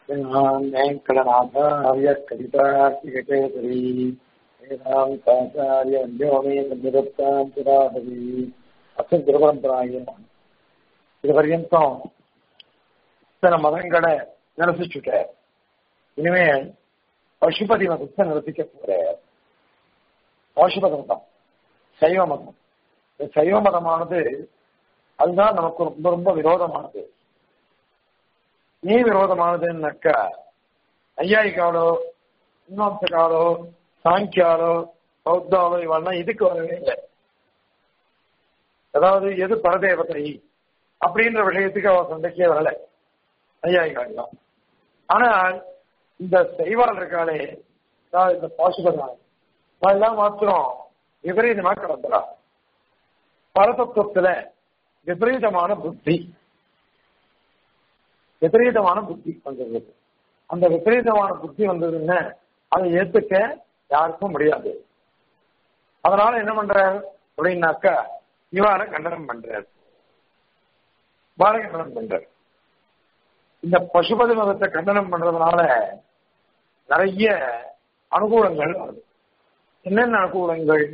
वेङ्कटनाथार्य कवितार्तिककेसरी वेदान्ताचार्य व्योमे निरुक्तां पुरातवी அசல் திருபரம்பராய இது பர்யந்தம் சில மதங்களை நிரசிச்சுட்ட இனிமே பசுபதி மதத்தை நிரசிக்க போற பசுபத மதம் சைவ மதம் இந்த சைவ மதமானது அதுதான் நமக்கு ரொம்ப ரொம்ப விரோதமானது ஏன் விரோதமானதுன்னாக்கா ஐயாயிக்காலோ இன்னொருத்தக்காலோ சாங்கியாலோ பௌத்தாலோ இவெல்லாம் இதுக்கு வரவே இல்லை அதாவது எது பரதேவதை அப்படின்ற விஷயத்துக்கு அவ சண்டைக்கே வரல ஐயாயிகாலாம் ஆனால் இந்த செய்வாள் இருக்காளே அதாவது இந்த பாசுபதான் அதெல்லாம் மாத்திரம் விபரீதமா கிடந்துறா பரதத்துவத்துல விபரீதமான புத்தி விபரீதமான புத்தி வந்தது அந்த விபரீதமான புத்தி வந்ததுன்னு அதை ஏத்துக்க யாருக்கும் முடியாது அதனால என்ன பண்ற அப்படின்னாக்கா இவார கண்டனம் பண்றார் பால கண்டனம் பண்றார் இந்த பசுபதி மதத்தை கண்டனம் பண்றதுனால நிறைய அனுகூலங்கள் வருது என்னென்ன அனுகூலங்கள்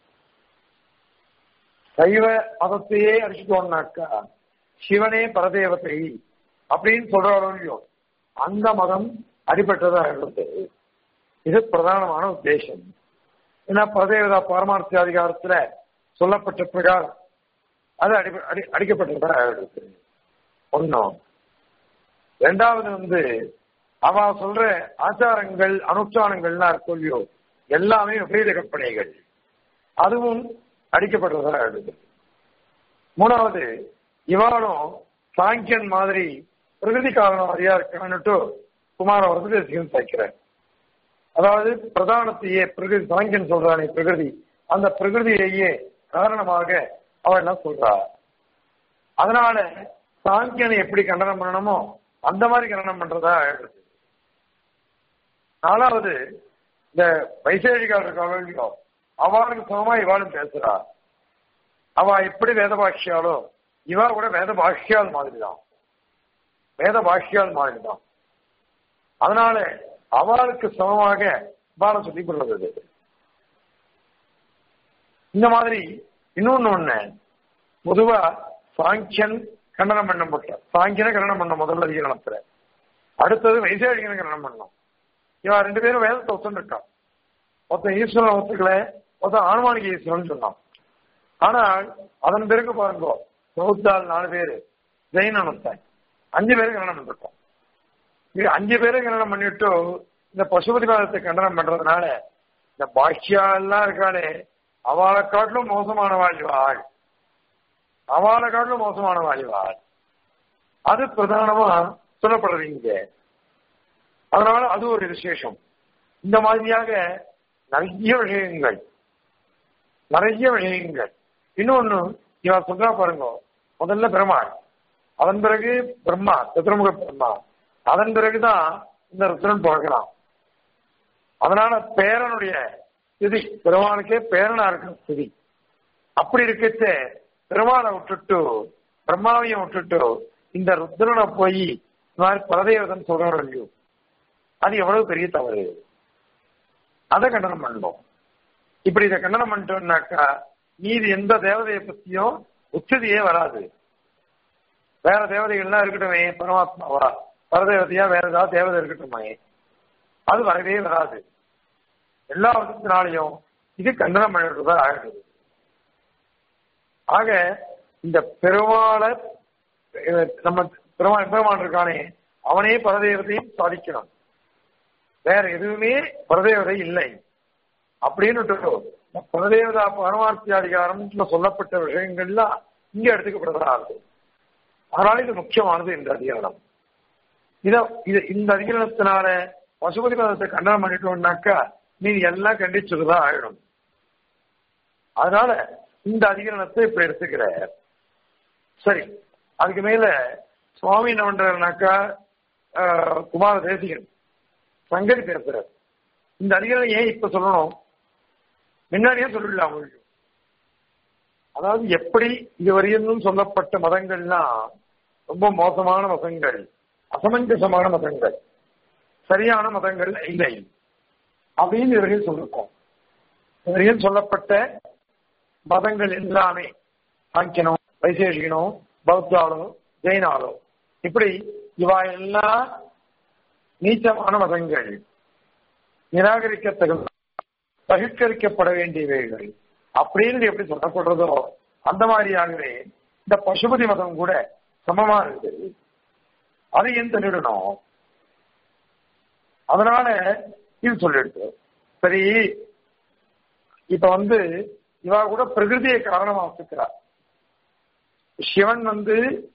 சைவ மதத்தையே அடிச்சுட்டோம்னாக்கா சிவனே பரதேவத்தை அப்படின்னு சொல்றாரோ இல்லையோ அந்த மதம் அடிபட்டதா இருந்தது இது பிரதானமான உத்தேசம் ஏன்னா பரதேவதா பரமார்த்த அதிகாரத்துல சொல்லப்பட்ட பிரகாரம் அது அடி அடி அடிக்கப்பட்டதா இருக்கு ஒன்னும் ரெண்டாவது வந்து அவ சொல்ற ஆச்சாரங்கள் அனுஷ்டானங்கள்லாம் இருக்கும் இல்லையோ எல்லாமே விபரீத கற்பனைகள் அதுவும் அடிக்கப்பட்டதா இருக்கு மூணாவது இவாளும் சாங்கியன் மாதிரி பிரகிருதி காரணவாதியா இருக்கான்னுட்டு குமார வரதேசிகன் சேர்க்கிறார் அதாவது பிரதானத்தையே பிரகிருதி சாங்கியன் சொல்றானே பிரகிருதி அந்த பிரகிருதியையே காரணமாக அவள் என்ன சொல்றா அதனால சாங்கியனை எப்படி கண்டனம் பண்ணணுமோ அந்த மாதிரி கண்டனம் பண்றதா ஆயிடுது நாலாவது இந்த வைசேஷிகள் இருக்காளோ அவளுக்கு சமமா இவாளும் பேசுறா அவ எப்படி வேத பாஷ்யாலோ இவா கூட வேத பாஷ்யால் மாதிரி தான் வேத பாஷ்யால் மாதிரி தான் அதனால அவளுக்கு சமமாக பாடம் சொல்லிக் கொள்வது இந்த மாதிரி இன்னொன்னு ஒண்ணு பொதுவா சாங்கியன் கண்டனம் பண்ணப்பட்ட சாங்கியனை கண்டனம் பண்ண முதல்ல அதிகரணத்துல அடுத்தது வைசேஷிகனை கண்டனம் பண்ணோம் இவன் ரெண்டு பேரும் வேதத்தை ஒத்துருக்கான் ஒருத்தன் ஈஸ்வரன் ஒத்துக்கல ஒருத்தன் ஆணுமானிக ஈஸ்வரன் சொன்னான் ஆனால் அதன் பிறகு பாருங்க பௌத்தால் நாலு பேரு ஜெயினன் ஒருத்தன் அஞ்சு பேரு கண்டனம் பண்ணிருக்கோம் இது அஞ்சு பேரும் கண்டனம் பண்ணிட்டு இந்த பசுபதி பாதத்தை கண்டனம் பண்றதுனால இந்த பாஷ்யா எல்லாம் இருக்காளே அவளை காட்டிலும் மோசமான வாழ்வாள் அவளை காட்டிலும் மோசமான வாழ்வாள் அது பிரதானமா சொல்லப்படுறது இங்க அதனால அது ஒரு விசேஷம் இந்த மாதிரியாக நிறைய விஷயங்கள் நிறைய விஷயங்கள் இன்னொன்னு இவன் சொல்றா பாருங்க முதல்ல பெருமாள் அதன் பிறகு பிரம்மா சதுரமுக பிரம்மா அதன் பிறகுதான் இந்த ருத்ரன் பிறக்கலாம் அதனால பேரனுடைய ஸ்திதி பெருமானுக்கே பேரனா இருக்கிற ஸ்திதி அப்படி இருக்கச்சே பெருமானை விட்டுட்டு பிரம்மாவையும் விட்டுட்டு இந்த ருத்ரனை போய் இந்த மாதிரி பரதேவதன் சொல்றோம் இல்லையோ அது எவ்வளவு பெரிய தவறு அதை கண்டனம் பண்ணணும் இப்படி இதை கண்டனம் பண்ணிட்டோம்னாக்கா மீதி எந்த தேவதையை பத்தியும் உச்சதியே வராது வேற தேவதைகள்லாம் இருக்கட்டுமே பரமாத்மாவா பரதேவதையா வேற ஏதாவது தேவதை இருக்கட்டுமே அது வரவே வராது எல்லா விதத்தினாலையும் இது கண்டனம் பண்ணுறதா ஆகிடுது ஆக இந்த பெருமாளை நம்ம பெருமாள் பெருமான் இருக்கானே அவனே பரதேவதையும் சாதிக்கணும் வேற எதுவுமே பரதேவதை இல்லை அப்படின்னு பரதேவதா பரமார்த்தி அதிகாரம் சொல்லப்பட்ட விஷயங்கள்லாம் இங்க எடுத்துக்கப்படுறதா இருக்கும் அதனால இது முக்கியமானது இந்த அதிகாரம் இத இது இந்த அதிகாரத்தினால பசுபதி பதத்தை கண்டனம் பண்ணிட்டோம்னாக்கா நீ எல்லாம் கண்டிச்சதுதான் ஆயிடும் அதனால இந்த அதிகரணத்தை இப்ப எடுத்துக்கிற சரி அதுக்கு மேல சுவாமி என்ன பண்றாருனாக்கா குமார தேசிகன் சங்கதி பேசுறார் இந்த அதிகாரம் ஏன் இப்ப சொல்லணும் முன்னாடியே சொல்லிடலாம் உங்களுக்கு அதாவது எப்படி இதுவரையும் சொல்லப்பட்ட மதங்கள்லாம் ரொம்ப மோசமான மதங்கள் அசமஞ்சசமான மதங்கள் சரியான மதங்கள் இல்லை அப்படின்னு இவர்கள் சொல்லிருக்கோம் இவர்கள் சொல்லப்பட்ட மதங்கள் எல்லாமே சாங்கியனோ வைசேஷிகனோ பௌத்தாலோ ஜெயினாலோ இப்படி இவா எல்லாம் நீச்சமான மதங்கள் நிராகரிக்கத்தகுந்த பகிஷ்கரிக்கப்பட வேண்டியவைகள் அப்படின்னு எப்படி சொல்லப்படுறதோ அந்த மாதிரியாகவே இந்த பசுபதி மதம் கூட சமமா இருக்குது அதை ஏன் தள்ளிடணும் அதனால இது சொல்லிடுது சரி இப்ப வந்து இவா கூட பிரகிருதியை காரணமா வச்சுக்கிறார் சிவன் வந்து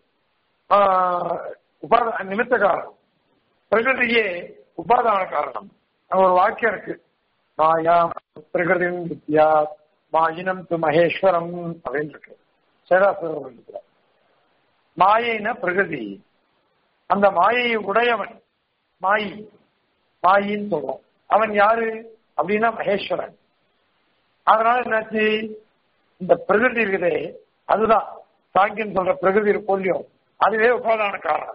உபாத நிமித்த காரணம் பிரகிருதியே உபாதான காரணம் அங்க ஒரு வாக்கியம் இருக்கு மாயா பிரகிருதி வித்யா மாயினம் து மகேஸ்வரம் அப்படின்னு இருக்கு சேதாசுரம் இருக்கிறார் மாயின பிரகிருதி அந்த மாயையை உடையவன் மாயி மாயின்னு சொல்றோம் அவன் யாரு அப்படின்னா மகேஸ்வரன் அதனால என்னாச்சு இந்த பிரகிருதி இருக்குதே அதுதான் சாங்கியன் சொல்ற பிரகிருதி கொல்லியம் அதுவே உபாதான காரணம்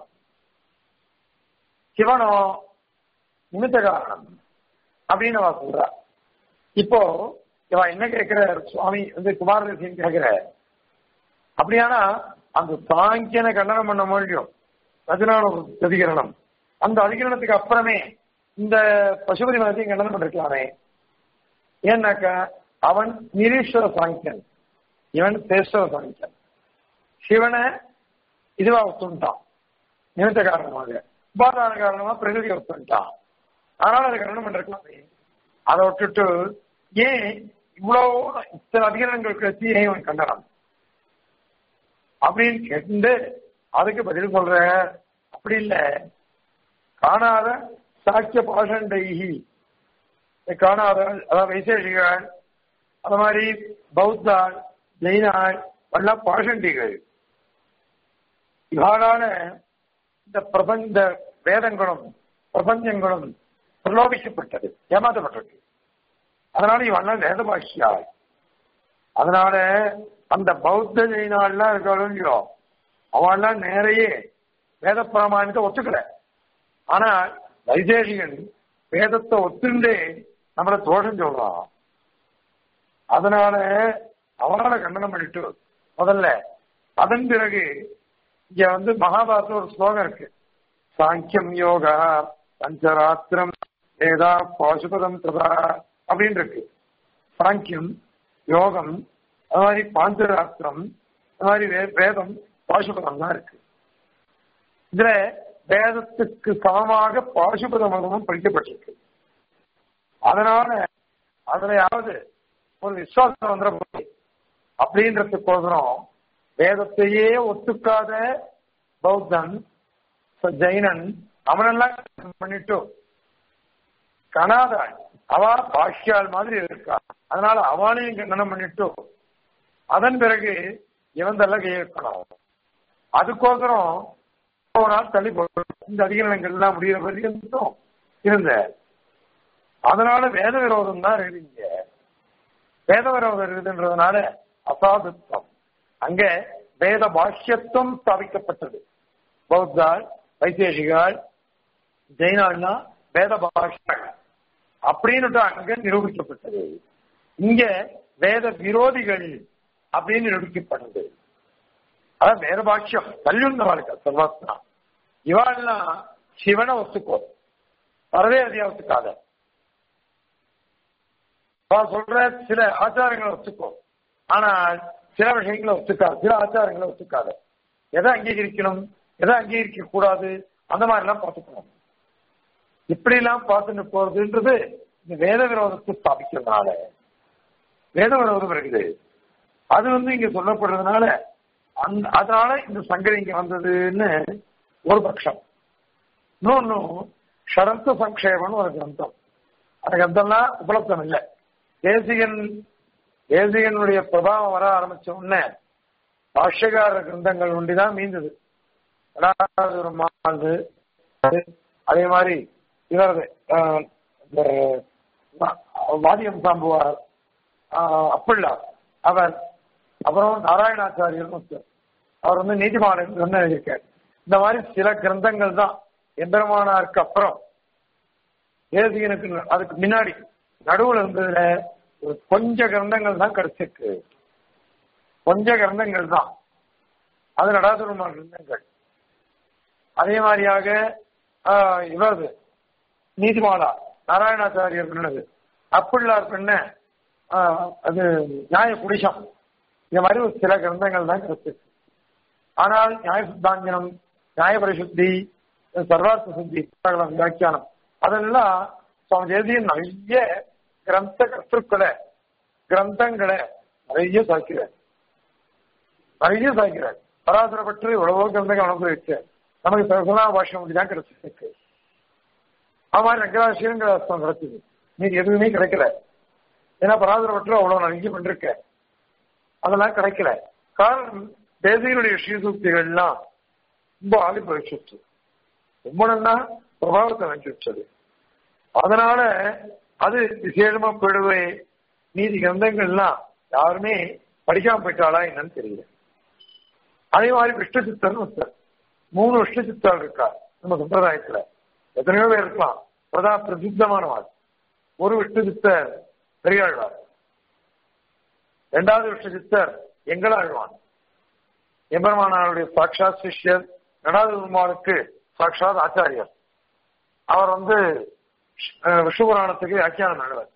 சிவனோ நிமித்த காரணம் அப்படின்னு அவ சொல்றா இப்போ இவ என்ன கேட்கிற சுவாமி வந்து குமாரதேசியன் கேட்கிற அப்படியானா அந்த சாங்கியனை கண்டனம் பண்ண முடியும் பதினாலு அதிகரணம் அந்த அதிகரணத்துக்கு அப்புறமே இந்த பசுபதி மதத்தையும் கண்டனம் பண்ணிருக்கலாமே ஏன்னாக்கா அவன் நிரீஸ்வர சாங்கியன் இவன் தேஸ்வர சாங்கியன் சிவனை இதுவா ஒத்துட்டான் நிமித்த காரணமாக உபாதான காரணமா பிரகிருதி ஒத்துட்டான் அதனால அதை கண்டனம் பண்ணிருக்கலாமே அதை விட்டுட்டு ஏன் இவ்வளவு இத்தனை அதிகாரங்கள் கழிச்சு ஏன் இவன் கண்டனம் அப்படின்னு கேட்டு அதுக்கு பதில் சொல்ற அப்படி இல்ல காணாத சாக்கிய பாஷண்டைகி காணாத அதாவது வைசேஷிகள் அது மாதிரி பௌத்தாள் ஜெயினாள் எல்லாம் பாஷண்டிகள் இவாளால இந்த பிரபஞ்ச வேதங்களும் பிரபஞ்சங்களும் பிரலோபிக்கப்பட்டது ஏமாற்றப்பட்டது அதனால இவெல்லாம் வேத பாஷியாள் அதனால அந்த பௌத்த ஜெயினாள்லாம் இருக்காளோ இல்லையோ அவெல்லாம் நேரையே வேத பிரமாணத்தை ஒத்துக்கல ஆனா வைசேஷிகன் வேதத்தை ஒத்துண்டே நம்மளை தோஷம் சொல்றான் அதனால அவனால கண்டனம் பண்ணிட்டு முதல்ல அதன் பிறகு இங்க வந்து மகாபாரத ஒரு ஸ்லோகம் இருக்கு சாங்கியம் யோகா பஞ்சராத்திரம் ஏதா பாசுபதம் ததா அப்படின்னு இருக்கு சாங்கியம் யோகம் அது மாதிரி பாஞ்சராத்திரம் அது மாதிரி வேதம் பாசுபதம் தான் இருக்கு இதுல வேதத்துக்கு சமமாக பாசுபத மதமும் படிக்கப்பட்டிருக்கு அதனால அதுலயாவது ஒரு விசுவாசம் வந்துட போகுது அப்படின்றதுக்கோசரம் வேதத்தையே ஒத்துக்காத பௌத்தன் ஜெயினன் அவனெல்லாம் பண்ணிட்டு கனாதாள் அவ பாஷ்யால் மாதிரி இருக்கா அதனால அவனையும் கண்டனம் பண்ணிட்டு அதன் பிறகு இவந்தெல்லாம் கையெழுக்கணும் அதுக்கோசரம் ஒரு நாள் தள்ளி இந்த அதிகாரங்கள் எல்லாம் முடிகிற வரைக்கும் இருந்த அதனால வேத விரோதம் தான் இருக்குங்க வேத விரோதம் இருக்குதுன்றதுனால அசாதுத்வம் அங்க வேத பாஷ்யத்துவம் ஸ்தாபிக்கப்பட்டது பௌத்தாள் வைசேஷிகாள் ஜெயினாள்னா வேத பாஷ்யங்கள் அப்படின்னு அங்க நிரூபிக்கப்பட்டது இங்க வேத விரோதிகள் அப்படின்னு நிரூபிக்கப்படுது அதான் வேத பாஷ்யம் கல்யுண்ட வாழ்க்கை சர்வாத்மா இவாள்லாம் சிவனை ஒத்துக்கோ வரவே அதிகம் ஒத்துக்காத சொல்ற சில ஆச்சாரங்களை ஒத்துக்கோ ஆனால் சில விஷயங்களை ஒத்துக்காது சில ஆச்சாரங்களை ஒத்துக்காத எதை அங்கீகரிக்கணும் எதை அங்கீகரிக்க கூடாது அந்த மாதிரி எல்லாம் பார்த்துக்கணும் இப்படி எல்லாம் பார்த்துட்டு போறதுன்றது இந்த வேத விரோதத்தை ஸ்தாபிக்கிறதுனால வேத விரோதம் இருக்குது அது வந்து இங்க சொல்லப்படுறதுனால அந்த அதனால இந்த சங்கரி இங்க வந்ததுன்னு ஒரு பட்சம் இன்னொன்னு ஷரந்த சங்கேபம்னு ஒரு கிரந்தம் அந்த கிரந்தம்லாம் உபலப்தம் இல்லை தேசிகன் தேசிகனுடைய பிரபாவம் வர ஆரம்பிச்ச உடனே பாஷ்யகார கிரந்தங்கள் ஒண்டிதான் மீந்தது ஒரு மாண்டு அதே மாதிரி இவரது வாதியம் சாம்புவார் அப்பிள்ளார் அவர் அப்புறம் நாராயணாச்சாரியர் அவர் வந்து நீதிமான் எழுதியிருக்கார் இந்த மாதிரி சில கிரந்தங்கள் தான் எம்பெருமானாருக்கு அப்புறம் தேசிகனுக்கு அதுக்கு முன்னாடி நடுவுல இருந்ததுல ஒரு கொஞ்ச கிரந்தங்கள் தான் கிடைச்சிருக்கு கொஞ்ச கிரந்தங்கள் தான் அது நடாசுரமான கிரந்தங்கள் அதே மாதிரியாக ஆஹ், இவரது நீதிமாலா நாராயணாச்சாரியர் பண்ணது அப்பிள்ளார் பண்ண ஆஹ், அது நியாய குடிசம் இந்த மாதிரி ஒரு சில கிரந்தங்கள் தான் கிடைச்சிருக்கு ஆனால் நியாய சித்தாஞ்சனம் நியாய பரிசுத்தி சர்வார்த்த சுத்தி புத்தகம், வியாக்கியானம் அதெல்லாம் சுவாமி தேசியன் நிறைய கிரந்த கருத்துக்களை கிரந்தங்களை நிறைய சாய்க்கிறார் நிறைய சாய்க்கிறார் பராசர பற்றி எவ்வளவோ கிரந்தங்கள் அனுபவிச்சு நமக்கு சரசனா பாஷம் தான் கிடைச்சிருக்கு அது மாதிரி ரங்கராசியங்கிற அர்த்தம் கிடைச்சது நீங்க எதுவுமே கிடைக்கல ஏன்னா பராசர பற்றி அவ்வளவு நிறைய பண்ணிருக்க அதெல்லாம் கிடைக்கல காரணம் தேசியனுடைய ஸ்ரீசூக்திகள்லாம் ரொம்ப ஆகி போயிடுச்சு ரொம்ப நல்லா பிரபாவத்தை வாங்கிவிட்டது அதனால அது விசேஷமா போயிடுவே நீதி கிரந்தங்கள்லாம் யாருமே படிக்காம போயிட்டாளா என்னன்னு தெரியல அதே மாதிரி விஷ்ணு சித்தர்னு ஒருத்தர் மூணு விஷ்ணு சித்தர் இருக்கா நம்ம சம்பிரதாயத்துல எத்தனையோ பேர் இருக்கலாம் பிரதா பிரசித்தமானவாள் ஒரு விஷ்ணு சித்தர் பெரியாழ்வார் இரண்டாவது விஷ்ணு சித்தர் எங்களாழ்வான் எம்பெருமானாருடைய சாட்சாத் சிஷ்யர் நடாது பெருமாளுக்கு சாட்சாத் ஆச்சாரியர் அவர் வந்து அஹ், விஷ்ணு புராணத்துக்கு வியாக்கியானம் எழுவர்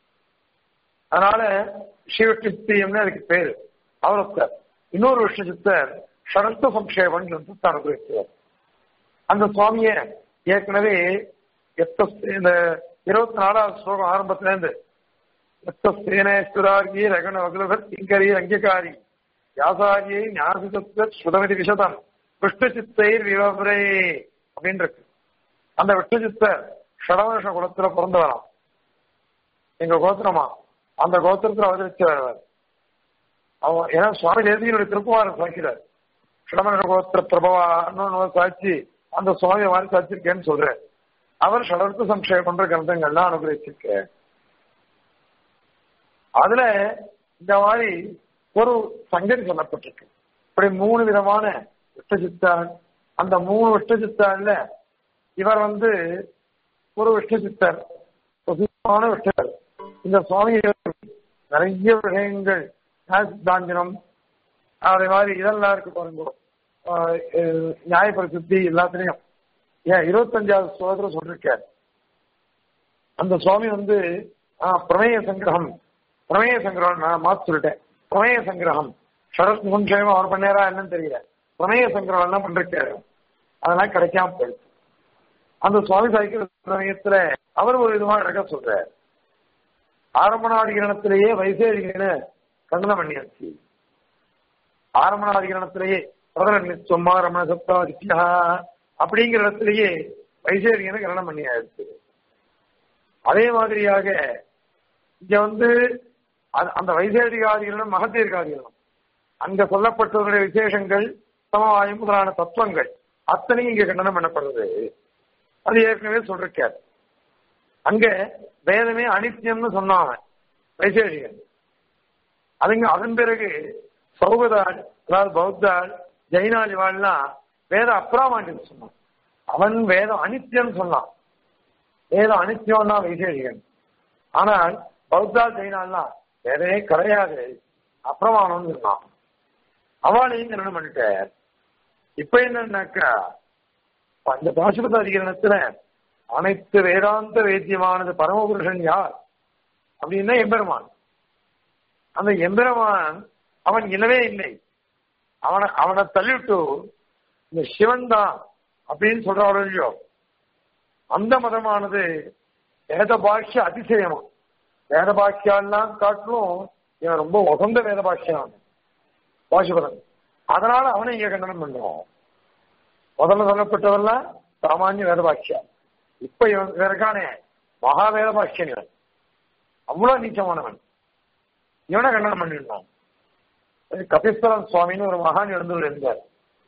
அதனால ஸ்ரீவிஷ்ணு சித்தியம்னு அதுக்கு பேரு அவர் ஒருத்தர் இன்னொரு விஷ்ணு சித்தர் சரஸ்த சம்ஷேபன் கிரந்தத்தை அனுபவிக்கிறார் அந்த சுவாமிய ஏற்கனவே எத்த இந்த இருபத்தி நாலாவது ஸ்லோகம் ஆரம்பத்துல இருந்து எத்த சேனேஸ்வரார்கி ரகண வகுலபத் திங்கரி அங்கீகாரி வியாசாரியை ஞாசிதத்த சுதமதி விஷதம் விஷ்ணு சித்தைர் விவரே அப்படின்னு இருக்கு அந்த விஷ்ணு சித்தர் ஷடவருஷ குலத்துல பிறந்தவராம் எங்க கோத்திரமா அந்த கோத்திரத்துல அவதரிச்சவர் அவர். அவன் ஏன்னா சுவாமி தேசியனுடைய திருக்குமாரன் சாய்க்கிறார் ஷடமன கோத்திர பிரபவான்னு சாட்சி அந்த சுவாமி மாதிரி சாட்சிருக்கேன்னு சொல்றேன் அவர் ஷடர்த்து சம்சயம் பண்ற கிரந்தங்கள்லாம் அனுகிரகிச்சிருக்க அதுல இந்த மாதிரி ஒரு சங்கதி சொல்லப்பட்டிருக்கு இப்படி மூணு விதமான விஷ்ணு அந்த மூணு விஷ்ணு இவர் வந்து ஒரு விஷ்ணு சித்தர் பிரசித்தமான விஷ்ணர் இந்த சுவாமி நிறைய விஷயங்கள் தாஞ்சனம் அதே மாதிரி இதெல்லாம் இருக்கு பாருங்க ஆஹ் அஹ் நியாய பரிசுத்தி எல்லாத்துலயும் ஏன் இருபத்தஞ்சாவது ஸ்லோகத்துல சொல்லிருக்கார் அந்த சுவாமி வந்து ஆஹ், பிரமேய சங்கிரகம் பிரமேய சங்கிரகம் நான் மாத்து சொல்லிட்டேன் பிரமேய சங்கிரகம் சரத் முன்ஷயமா அவர் பண்ணாரா என்னன்னு தெரியல பிரமேய சங்கிரகம் எல்லாம் பண்ணிருக்காரு அதெல்லாம் கிடைக்காம போயிடுச்சு அந்த சுவாமி சாய்க்கிற சமயத்துல அவர் ஒரு விதமா அழகா சொல்றார் ஆரம்ப நாடிகரணத்திலேயே வைசேரிகன கண்டனம் பண்ணியாச்சு ஆரம்ப நாடிகரணத்திலேயே பிரதரன் சொம்மா ரமண சப்தா வித்யா அப்படிங்கிற இடத்திலேயே வைசேரிகனை கரணம் பண்ணியாச்சு அதே மாதிரியாக இங்க வந்து அந்த- அந்த வைசேரிகாதிகளும் மகத்தீர்காதிகளும் அங்க சொல்லப்பட்டவருடைய விசேஷங்கள் சமவாயம் முதலான தத்துவங்கள் அத்தனையும் இங்க கண்டனம் பண்ணப்படுறது அது ஏற்கனவே சொல்லிருக்கார் அங்க வேதமே அனித்தியம்னு சொன்னான் வைசேஷிகன் அதுங்க அதன் பிறகு சௌகதாள் அதாவது பௌத்தாள் ஜெயினாள் இவாள்லாம் வேத அப்ராமாண்டியம் சொன்னான் அவன் வேதம் அனித்தியம் சொன்னான் வேதம் அனித்தியம்னா வைசேஷிகன் ஆனால் பௌத்தா ஜெயினாள்லாம் வேதமே கிடையாது அப்பிரமாணம்னு சொன்னான் அவளையும் என்ன பண்ணிட்டார் இப்ப என்னன்னாக்கா அந்த பாசுபத அதிகரணத்துல அனைத்து வேதாந்த வேத்தியமானது பரமபுருஷன் யார் அப்படின்னா எம்பெருமான் அந்த எம்பெருமான் அவன் இல்லவே இல்லை அவனை அவனை தள்ளிவிட்டு இந்த சிவன் தான் அப்படின்னு சொல்றாரோ இல்லையோ அந்த மதமானது வேத பாஷ்ய அதிசயமா வேத பாஷ்யெல்லாம் காட்டிலும் இவன் ரொம்ப உகந்த வேத பாஷ்யம் பாசுபதன் அதனால அவனை இங்க கண்டனம் பண்றோம் முதல்ல சொல்லப்பட்டவெல்லாம் சாமானிய வேத பாஷ்யா இப்ப இவன் இவன் இருக்கானே மகா வேத பாஷ்யன் இவன் அவ்வளவு நீச்சமானவன் இவனை கண்டனம் பண்ணிருந்தான் கபிஸ்தரன் சுவாமின்னு ஒரு மகான் எழுந்து இருந்தார்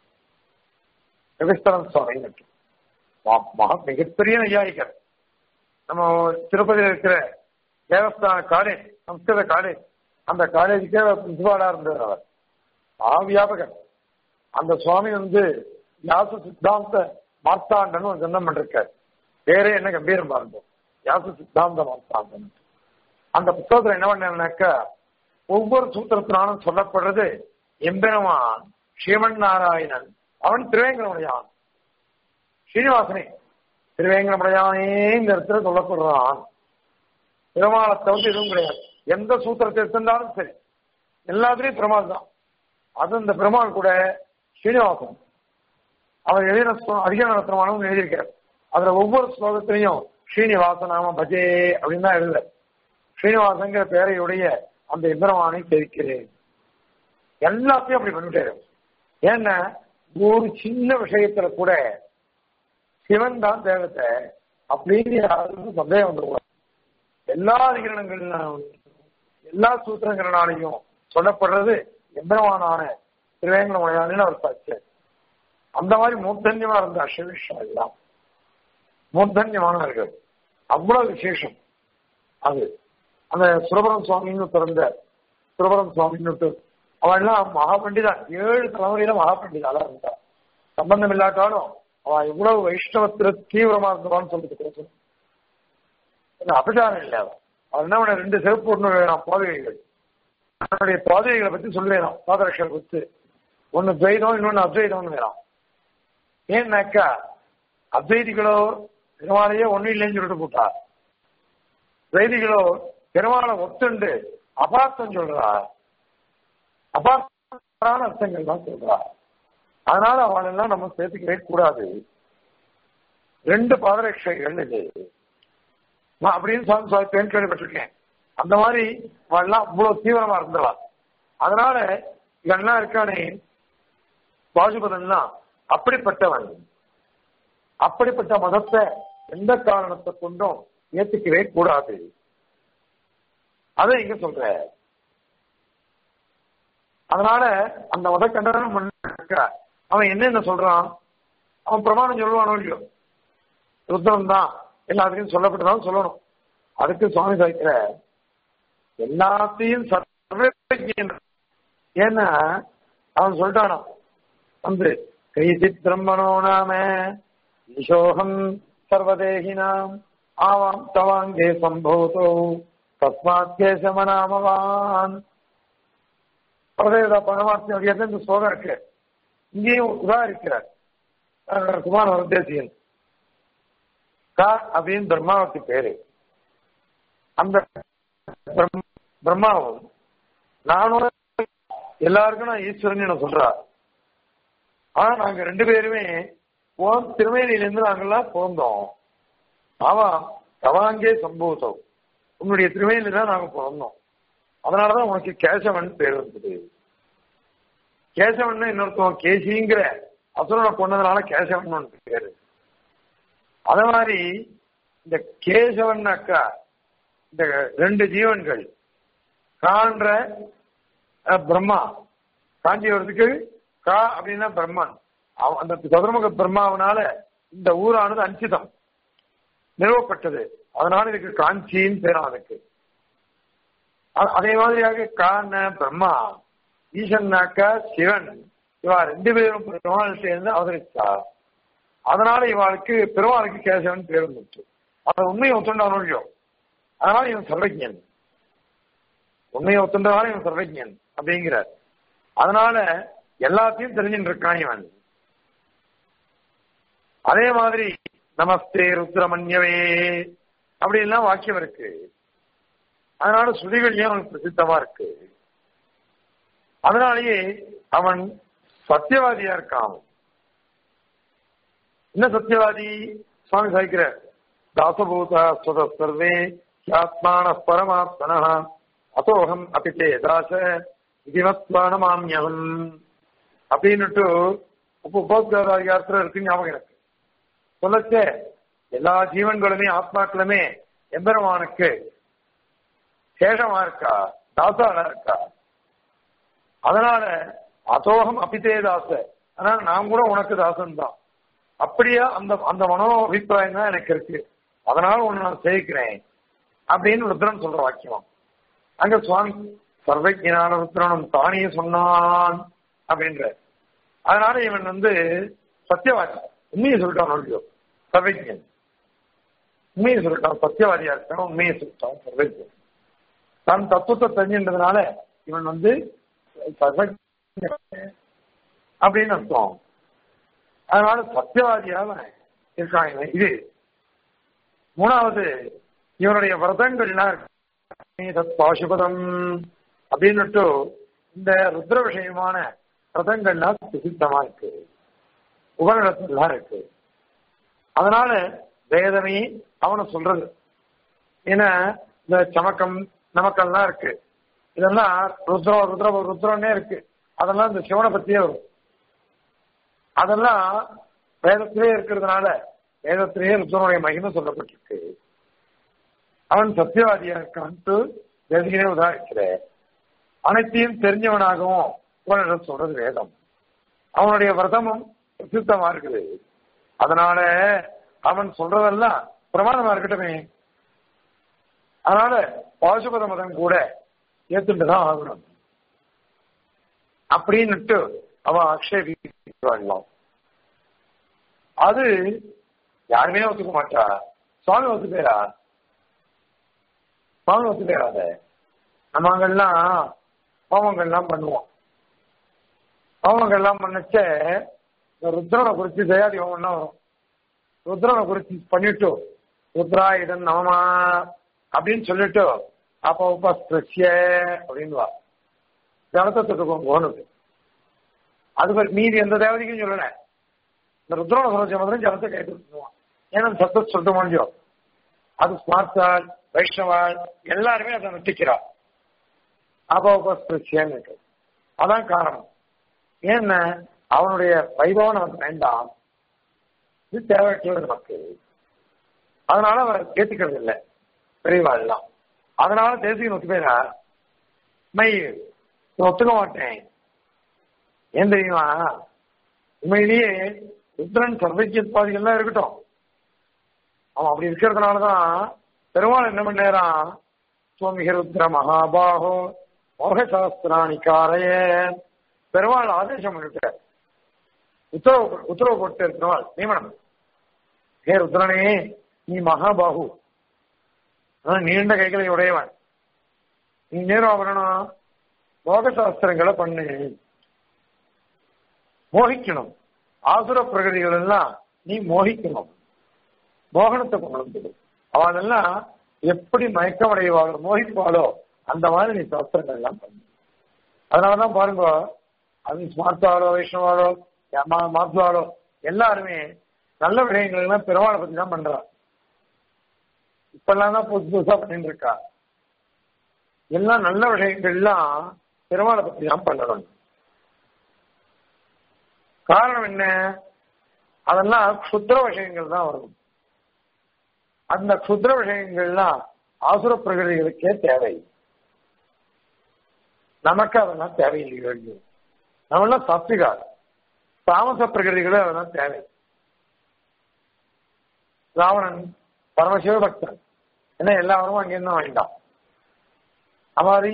கபிஸ்தரன் சுவாமி மகா மிகப்பெரிய நையாயிக்கர் நம்ம திருப்பதியில் இருக்கிற தேவஸ்தான காலேஜ் சம்ஸ்கிருத காலேஜ் அந்த காலேஜுக்கே பிரின்சிபாலா இருந்தவர் அவர் ஆவியாபகர் அந்த சுவாமி வந்து வியாச சித்தாந்த மார்த்தாண்டன் ஒரு ஜன்னம் பண்ணிருக்கார் பேரே என்ன கம்பீரம் பாருங்க வியாச சித்தாந்த மார்த்தாந்தம் அந்த புத்தகத்துல என்ன பண்ணாக்கா ஒவ்வொரு சூத்திரத்தினாலும் சொல்லப்படுறது எம்பெருமான் ஸ்ரீமன் நாராயணன் அவன் திருவேங்கடமுடையான் ஸ்ரீனிவாசனே திருவேங்கடமுடையானே இந்த இடத்துல சொல்லப்படுறான் பெருமாளை தவிர்த்து எதுவும் கிடையாது எந்த சூத்திரத்தை எடுத்திருந்தாலும் சரி எல்லாத்துலயும் பெருமாள் தான் அது இந்த பெருமாள் கூட ஸ்ரீனிவாசன் அவர் எழுதின அதிக நடத்தமானவங்க எழுதியிருக்கார் அதுல ஒவ்வொரு ஸ்லோகத்திலையும் ஸ்ரீனிவாச நாம பஜே அப்படின்னு தான் எழுதுற ஸ்ரீனிவாசங்கிற பேரையுடைய அந்த எம்பெருமானை தெரிவிக்கிறேன் எல்லாத்தையும் அப்படி பண்ணிட்டாரு ஏன்னா ஒரு சின்ன விஷயத்துல கூட சிவன் தான் தேவத்தை அப்படின்னு யாருக்கும் சந்தேகம் வந்துருக்கூடாது எல்லா அதிகரணங்கள்னாலும் எல்லா சூத்திரங்களினாலையும் சொல்லப்படுறது எம்பெருமானான திருவேங்கடமலையானு அவர் பச்சார் அந்த மாதிரி மூர்த்தன்யமா இருந்த அஷவிஷா எல்லாம் மூர்த்தன்யமானவர்கள் அவ்வளவு விசேஷம் அது அந்த சுரபரம் சுவாமின்னு பிறந்த சுரபரம் சுவாமின்னு அவன் எல்லாம் மகாபண்டிதா ஏழு தலைமுறையில மகாபண்டிதாலாம் இருந்தா சம்பந்தம் இல்லாட்டாலும் அவன் இவ்வளவு வைஷ்ணவத்துல தீவிரமா இருந்தவான்னு சொல்லிட்டு அபச்சாரம் இல்லை அவன் அவன் என்ன பண்ண ரெண்டு சிறப்பு ஒண்ணு வேணும் போதவைகள் அவனுடைய போதவைகளை பத்தி சொல்லுவேணும் பாதரட்சரை பத்தி ஒன்னு துவைதம் இன்னொன்னு அத்வைதம்னு வேணும் ஏன்னாக்கா அத்வைதிகளோ பெருமாளையே ஒன்னும் இல்லைன்னு சொல்லிட்டு போட்டா துவைதிகளோ பெருமாளை ஒத்துண்டு அபார்த்தம் சொல்றா அபார்த்தமான அர்த்தங்கள் தான் சொல்றா அதனால அவளெல்லாம் நம்ம சேர்த்துக்கவே கூடாது ரெண்டு பாதரட்சைகள் இது நான் அப்படின்னு சுவாமி சுவாமி பேன் கேள்விப்பட்டிருக்கேன் அந்த மாதிரி அவள்லாம் இவ்வளவு தீவிரமா இருந்தவா அதனால இவெல்லாம் இருக்கானே பாசுபதன்னா அப்படிப்பட்டவன் அப்படிப்பட்ட மதத்தை எந்த காரணத்தை கொண்டும் ஏத்துக்கவே கூடாது அதை இங்க சொல்ற அதனால அந்த மத கண்டனம் பண்ண அவன் என்னென்ன சொல்றான் அவன் பிரமாணம் சொல்லுவானோ இல்லையோ ருத்ரம் தான் எல்லாத்துக்கும் சொல்லப்பட்டதாலும் சொல்லணும் அதுக்கு சுவாமி சாய்க்கிற எல்லாத்தையும் சர்வஜன் ஏன்னா அவன் சொல்லிட்டானா வந்து கைசித் பிரம்மணோ நாம ஈசோகம் சர்வதேகினாம் ஆவாம் தவாங்கே சம்போதோ தஸ்மாத் கேசமனாமவான் பிரதேத பரமாத்மா இந்த ஸ்லோகம் இருக்கு இங்கேயும் உதாரிக்கிறார் குமார் வரதேசியன் கா அப்படின்னு பிரம்மாவுக்கு பேரு அந்த பிரம்மாவும் நானும் எல்லாருக்கும் நான் ஈஸ்வரன் என்ன சொல்றா ஆனா நாங்க ரெண்டு பேருமே போன் திருமேனியிலிருந்து நாங்கெல்லாம் பிறந்தோம் ஆமா தவாங்கே சம்பூதம் உன்னுடைய திருமேனில தான் நாங்க பிறந்தோம் அதனாலதான் உனக்கு கேசவன் பேர் வந்தது கேசவன் இன்னொருத்தவன் கேசிங்கிற அசுரனை கொண்டதுனால கேசவன் பேரு அத மாதிரி இந்த கேசவன்னாக்கா இந்த ரெண்டு ஜீவன்கள் காண்ற பிரம்மா காஞ்சிபுரத்துக்கு கா அப்படின்னா பிரம்மன் அந்த சதுரமுக பிரம்மாவனால இந்த ஊரானது அஞ்சிதம் நிறுவப்பட்டது அதனால இதுக்கு காஞ்சின்னு பேரும் அதுக்கு அதே மாதிரியாக காண பிரம்மா ஈசன்னாக்கா சிவன் இவா ரெண்டு பேரும் பெருமாள் சேர்ந்து அவதரிச்சா அதனால இவாளுக்கு பெருமாளுக்கு கேசவன் பேர் வந்துச்சு அதை உண்மையை ஒத்துண்டானோ இல்லையோ அதனால இவன் சர்வஜன் உண்மையை ஒத்துண்டதால இவன் சர்வஜன் அப்படிங்கிறார் அதனால எல்லாத்தையும் தெரிஞ்சுட்டு இருக்கான் இவன் அதே மாதிரி நமஸ்தே ருத்ரமன்யவே அப்படின்லாம் வாக்கியம் இருக்கு அதனால ஸ்ருதிகள்லயே அவனுக்கு பிரசித்தமா இருக்கு அதனாலேயே அவன் சத்தியவாதியா இருக்கான் என்ன சத்தியவாதி சுவாமி சாய்க்கிற தாசபூதா ஸ்வத சர்வே ஆத்மான பரமாத்மன அசோகம் அபிச்சே தாச இதுமத்வானமாமியம் அப்படின்னுட்டு உப்பு உபோத்காரிகாரத்துல இருக்கு ஞாபகம் எனக்கு சொல்லச்சே எல்லா ஜீவன்களுமே ஆத்மாக்களுமே எம்பெருமானுக்கு சேஷமா இருக்கா தாசானா இருக்கா அதனால அசோகம் அபிதே தாச அதனால நான் கூட உனக்கு தாசன் தான் அப்படியா அந்த அந்த மனோ அபிப்பிராயம் தான் எனக்கு இருக்கு அதனால உன்னை நான் சேர்க்கிறேன் அப்படின்னு ருத்ரன் சொல்ற வாக்கியம் அங்க சுவாமி சர்வஜனான ருத்ரனும் தானே சொன்னான் அப்படின்ற அதனால இவன் வந்து சத்தியவாதி உண்மையை சொல்லிட்டான் இல்லையோ சர்வஜன் உண்மையை சொல்லிட்டான் சத்தியவாதியா இருக்கான் உண்மையை சொல்லிட்டான் சொல்றது தன் தத்துவத்தை தெரிஞ்சின்றதுனால இவன் வந்து சர்வஜ அப்படின்னு அர்த்தம் அதனால சத்தியவாதியாக இருக்கான் இவன் இது மூணாவது இவனுடைய விரதங்கள்லாம் இருக்கு பாசுபதம் அப்படின்னுட்டு இந்த ருத்ர விஷயமான விரதங்கள்லாம் பிரசித்தமா இருக்கு உபநிடத்துலாம் இருக்கு அதனால வேதமே அவனை சொல்றது ஏன்னா இந்த சமக்கம் நமக்கெல்லாம் இருக்கு இதெல்லாம் ருத்ர ருத்ர ருத்ரன்னே இருக்கு அதெல்லாம் இந்த சிவனை பத்தியே வரும் அதெல்லாம் வேதத்திலே இருக்கிறதுனால வேதத்திலேயே ருத்ரனுடைய மகிமை சொல்லப்பட்டிருக்கு அவன் சத்தியவாதியா இருக்கான்ட்டு வேதிகளே உதாரிக்கிற அனைத்தையும் தெரிஞ்சவனாகவும் உபனிடம் சொல்றது வேதம் அவனுடைய விரதமும் பிரசித்தமா இருக்குது அதனால அவன் சொல்றதெல்லாம் பிரமாணமா இருக்கட்டுமே அதனால பாசுபத மதம் கூட ஏத்துட்டுதான் ஆகணும் அப்படின்னுட்டு அவன் ஆக்ஷேபிக்கலாம் அது யாருமே ஒத்துக்க மாட்டா சுவாமி ஒத்துப்பேரா சுவாமி ஒத்துப்பேராத நம்ம அங்கெல்லாம் ஹோமங்கள்லாம் பண்ணுவோம் ஹோமங்கள்லாம் பண்ணச்ச இந்த ருத்ரனை குறித்து தயாரி ஹோமம்லாம் வரும் ருத்ரனை குறித்து பண்ணிட்டு ருத்ரா இதன் நாமா அப்படின்னு சொல்லிட்டு அப்ப உபஸ்திய அப்படின்வா ஜனத்தை தொட்டுக்கும் போனது அது மாதிரி மீதி எந்த தேவதைக்கும் சொல்லல இந்த ருத்ரோண சரோஜம் வந்து ஜனத்தை கேட்டு விட்டுருவான் ஏன்னா சத்த சொல்லிட்டு முடிஞ்சோம் அது ஸ்மார்த்தாள் வைஷ்ணவாள் எல்லாருமே அதை நட்டிக்கிறா அப்ப உபஸ்தியன்னு இருக்கு அதான் காரணம் ஏன்னா அவனுடைய வைபவம் நமக்கு வேண்டாம் இது தேவையற்றது நமக்கு அதனால அவர் ஏத்துக்கிறது இல்லை பெரியவாள்லாம் அதனால தேசிய ஒத்துப்பேரா மை ஒத்துக்க மாட்டேன் ஏன் தெரியுமா உண்மையிலேயே ருத்ரன் சர்வஜத்வாதிகள்லாம் இருக்கட்டும் அவன் அப்படி இருக்கிறதுனாலதான் பெருமாள் என்ன பண்ணேறான் சுவாமிக ருத்ர மகாபாகோ மோக சாஸ்திராணி காரைய பெருமாள் ஆதேசம் பண்ணிட்டார் உத்தரவு உத்தரவு போட்டு பெருமாள் நியமனம் ஹே ருத்ரனே நீ மகாபாகு நீண்ட கைகளை உடையவன் நீ நேரம் வரணும் மோக சாஸ்திரங்களை பண்ணு மோகிக்கணும் ஆசுர பிரகதிகள் எல்லாம் நீ மோகிக்கணும் மோகனத்தை கொண்டு வந்து அவனெல்லாம் எப்படி மயக்கம் அடைவாளோ மோகிப்பாளோ அந்த மாதிரி நீ சாஸ்திரங்கள் எல்லாம் பண்ணு அதனாலதான் பாருங்க அது ஸ்மார்த்தாளோ வைஷ்ணவாளோ மாத்வாளோ எல்லாருமே நல்ல விடயங்கள் எல்லாம் பெருமாளை பத்தி தான் பண்றா இப்பெல்லாம் தான் புதுசு புதுசா பண்ணிட்டு இருக்கா எல்லாம் நல்ல விஷயங்கள்லாம் பெருமாளை பத்தி தான் பண்ணணும் காரணம் என்ன அதெல்லாம் குத்திர விஷயங்கள் தான் வரும் அந்த குத்திர விஷயங்கள்லாம் ஆசுர பிரகதிகளுக்கே தேவை நமக்கு அதெல்லாம் தேவையில்லை நம்மளாம் சாத்விகா தாமச பிரகதிகளே அதெல்லாம் தேவை ராவணன் பரமசிவ பக்தன் என்ன எல்லாரும் அங்கிருந்து வாங்கிட்டான் அமாரி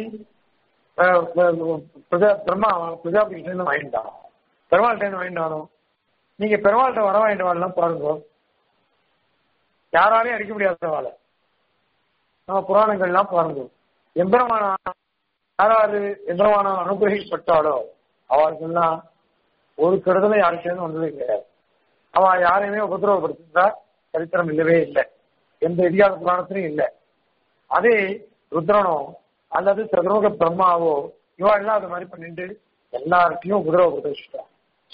பிரம்மா பிரஜாபதியிலிருந்து வாங்கிட்டான் பெருமாள்கிட்ட வாங்கிட்டானோ நீங்க பெருமாள்கிட்ட வர வாங்கிட்டு வரலாம் பாருங்க யாராலையும் அடிக்க முடியாத வாழை நம்ம புராணங்கள்லாம் பாருங்க எம்பெருமான யாராரு எம்பெருமான அனுகிரகிக்கப்பட்டாலோ அவளுக்கெல்லாம் ஒரு கெடுதலை யாருக்கும் வந்ததே கிடையாது அவன் யாரையுமே உபதிரவப்படுத்திருந்தா சரித்திரம் இல்லவே இல்லை எந்த இதிகாச புராணத்திலும் இல்லை அதே ருத்ரனோ அல்லது சதுரோக பிரம்மாவோ இவா எல்லாம் அது மாதிரி பண்ணிட்டு எல்லாருக்கையும் உபதிரவப்படுத்திட்டான்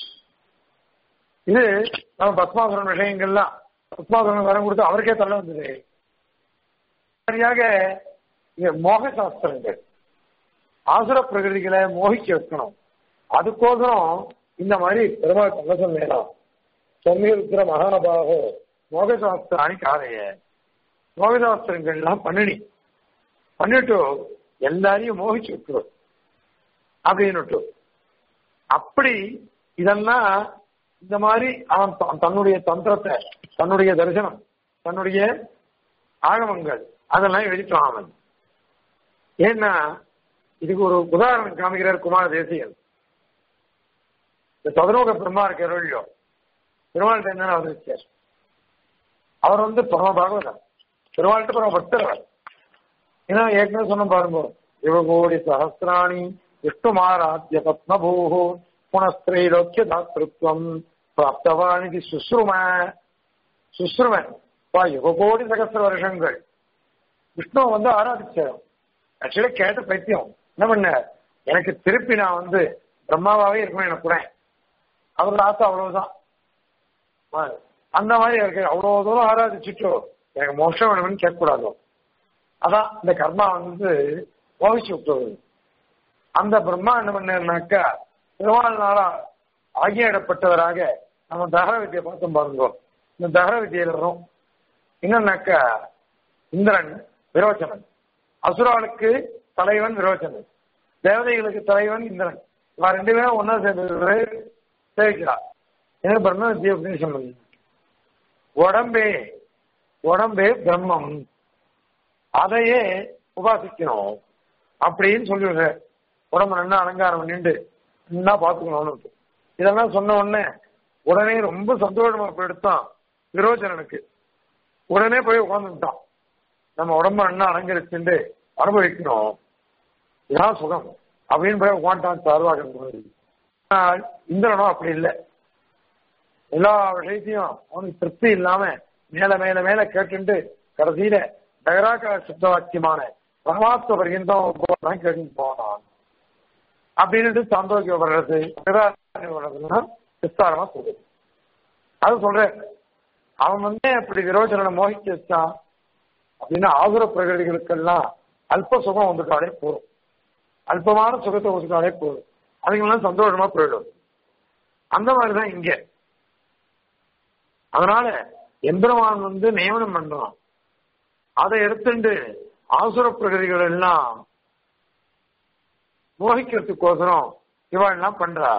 இது நம்ம பத்மாசுரன் விஷயங்கள்லாம் பத்மாசுரன் வரம் கொடுத்து அவருக்கே தள்ள வந்தது சரியாக மோக சாஸ்திரங்கள் ஆசுர பிரகிருதிகளை மோகிக்க வைக்கணும் அதுக்கோசரம் இந்த மாதிரி பெருமாள் கவசம் வேணாம் சொன்னிருக்கிற மகாபாகோ மோகசாஸ்திராணி காதைய மோகசாஸ்திரங்கள்லாம் பண்ணினி பண்ணிட்டு எல்லாரையும் மோகிச்சு விட்டுரும் அப்படின்னுட்டு அப்படி இதெல்லாம் இந்த மாதிரி அவன் தன்னுடைய தந்திரத்தை தன்னுடைய தரிசனம் தன்னுடைய ஆகமங்கள் அதெல்லாம் எழுதிட்டான் அவன் ஏன்னா இதுக்கு ஒரு உதாரணம் காமிக்கிறார் குமார தேசியன் இந்த சதுரோக பிரம்மா இருக்கிற இல்லையோ பெருமாள்கிட்ட என்ன அவதரிச்சார் அவர் வந்து பரம பாகவதர் பெருமாள்கிட்ட பரம பக்தர் அவர் ஏன்னா ஏற்கனவே சொன்ன பாருங்க யுவகோடி சஹசிராணி விஷ்ணுமாராத்திய பத்மபூஹு புனஸ்திரைலோக்கிய தாத்திருத்வம் பிராப்தவானிதி சுஸ்ரும சுஸ்ருமன் பா யுவகோடி சகசிர வருஷங்கள் விஷ்ணுவை வந்து ஆராதிச்சார் ஆக்சுவலி கேட்ட பைத்தியம் என்ன பண்ண எனக்கு திருப்பி நான் வந்து பிரம்மாவாவே இருக்கணும் எனக்கு கூட அவரோட ஆசை அவ்வளவுதான் ஆ, அந்த மாதிரி இருக்கு அவ்வளவு தூரம் ஆராதிச்சுட்டோ எனக்கு மோஷம் வேணும்னு கேட்கக்கூடாது அதான் இந்த கர்மா வந்து மோகிச்சு விட்டுறது அந்த பிரம்மா என்ன பண்ணாருனாக்கா திருவாழ்நாளா ஆகியிடப்பட்டவராக நம்ம தகர வித்தியை பார்த்தோம் பாருங்க இந்த தகர வித்தியில வரும் என்னன்னாக்கா இந்திரன் விரோச்சனன் அசுராளுக்கு தலைவன் விரோச்சனன் தேவதைகளுக்கு தலைவன் இந்திரன் இவன் ரெண்டு பேரும் ஒன்னா சேர்ந்து சேவிக்கிறார் என்ன பிரம்ம வித்தியை உபதேசம் பண்ணி உடம்பே உடம்பே பிரம்மம் அதையே உபாசிக்கணும் அப்படின்னு சொல்லிடுற உடம்பு நல்லா அலங்காரம் பண்ணிட்டு நல்லா பார்த்துக்கணும்னு இதெல்லாம் சொன்ன உடனே உடனே ரொம்ப சந்தோஷமா போயிடுத்தான் விரோச்சனனுக்கு உடனே போய் உட்காந்துட்டான் நம்ம உடம்ப நல்லா அலங்கரிச்சுட்டு அனுபவிக்கணும் இதான் சுகம் அப்படின்னு போய் உட்காந்துட்டான் சார்வாகன் ஆனால் இந்திரனும் அப்படி இல்லை எல்லா விஷயத்தையும் அவனுக்கு திருப்தி இல்லாம மேல மேல மேல கேட்டுட்டு கடைசியில டகராக சுத்த வாக்கியமான பரமாத்ம பர்யந்தம் கேட்டு போனான் அப்படின்னு சாந்தோக்கிய வர்றது வர்றதுன்னா விஸ்தாரமா சொல்லுது அது சொல்றேன் அவன் வந்து அப்படி விரோச்சனனை மோகிச்சு வச்சான் அப்படின்னா ஆகுர பிரகதிகளுக்கெல்லாம் அல்ப சுகம் வந்துட்டாலே போதும் அல்பமான சுகத்தை ஒதுக்காலே போதும் அதுங்கெல்லாம் சந்தோஷமா போயிடும் அந்த மாதிரிதான் இங்க அதனால எம்பெருமான் வந்து நியமனம் பண்றான் அதை எடுத்துட்டு ஆசுர பிரகதிகள் எல்லாம் மோகிக்கிறதுக்கோசரம் இவள் எல்லாம் பண்றா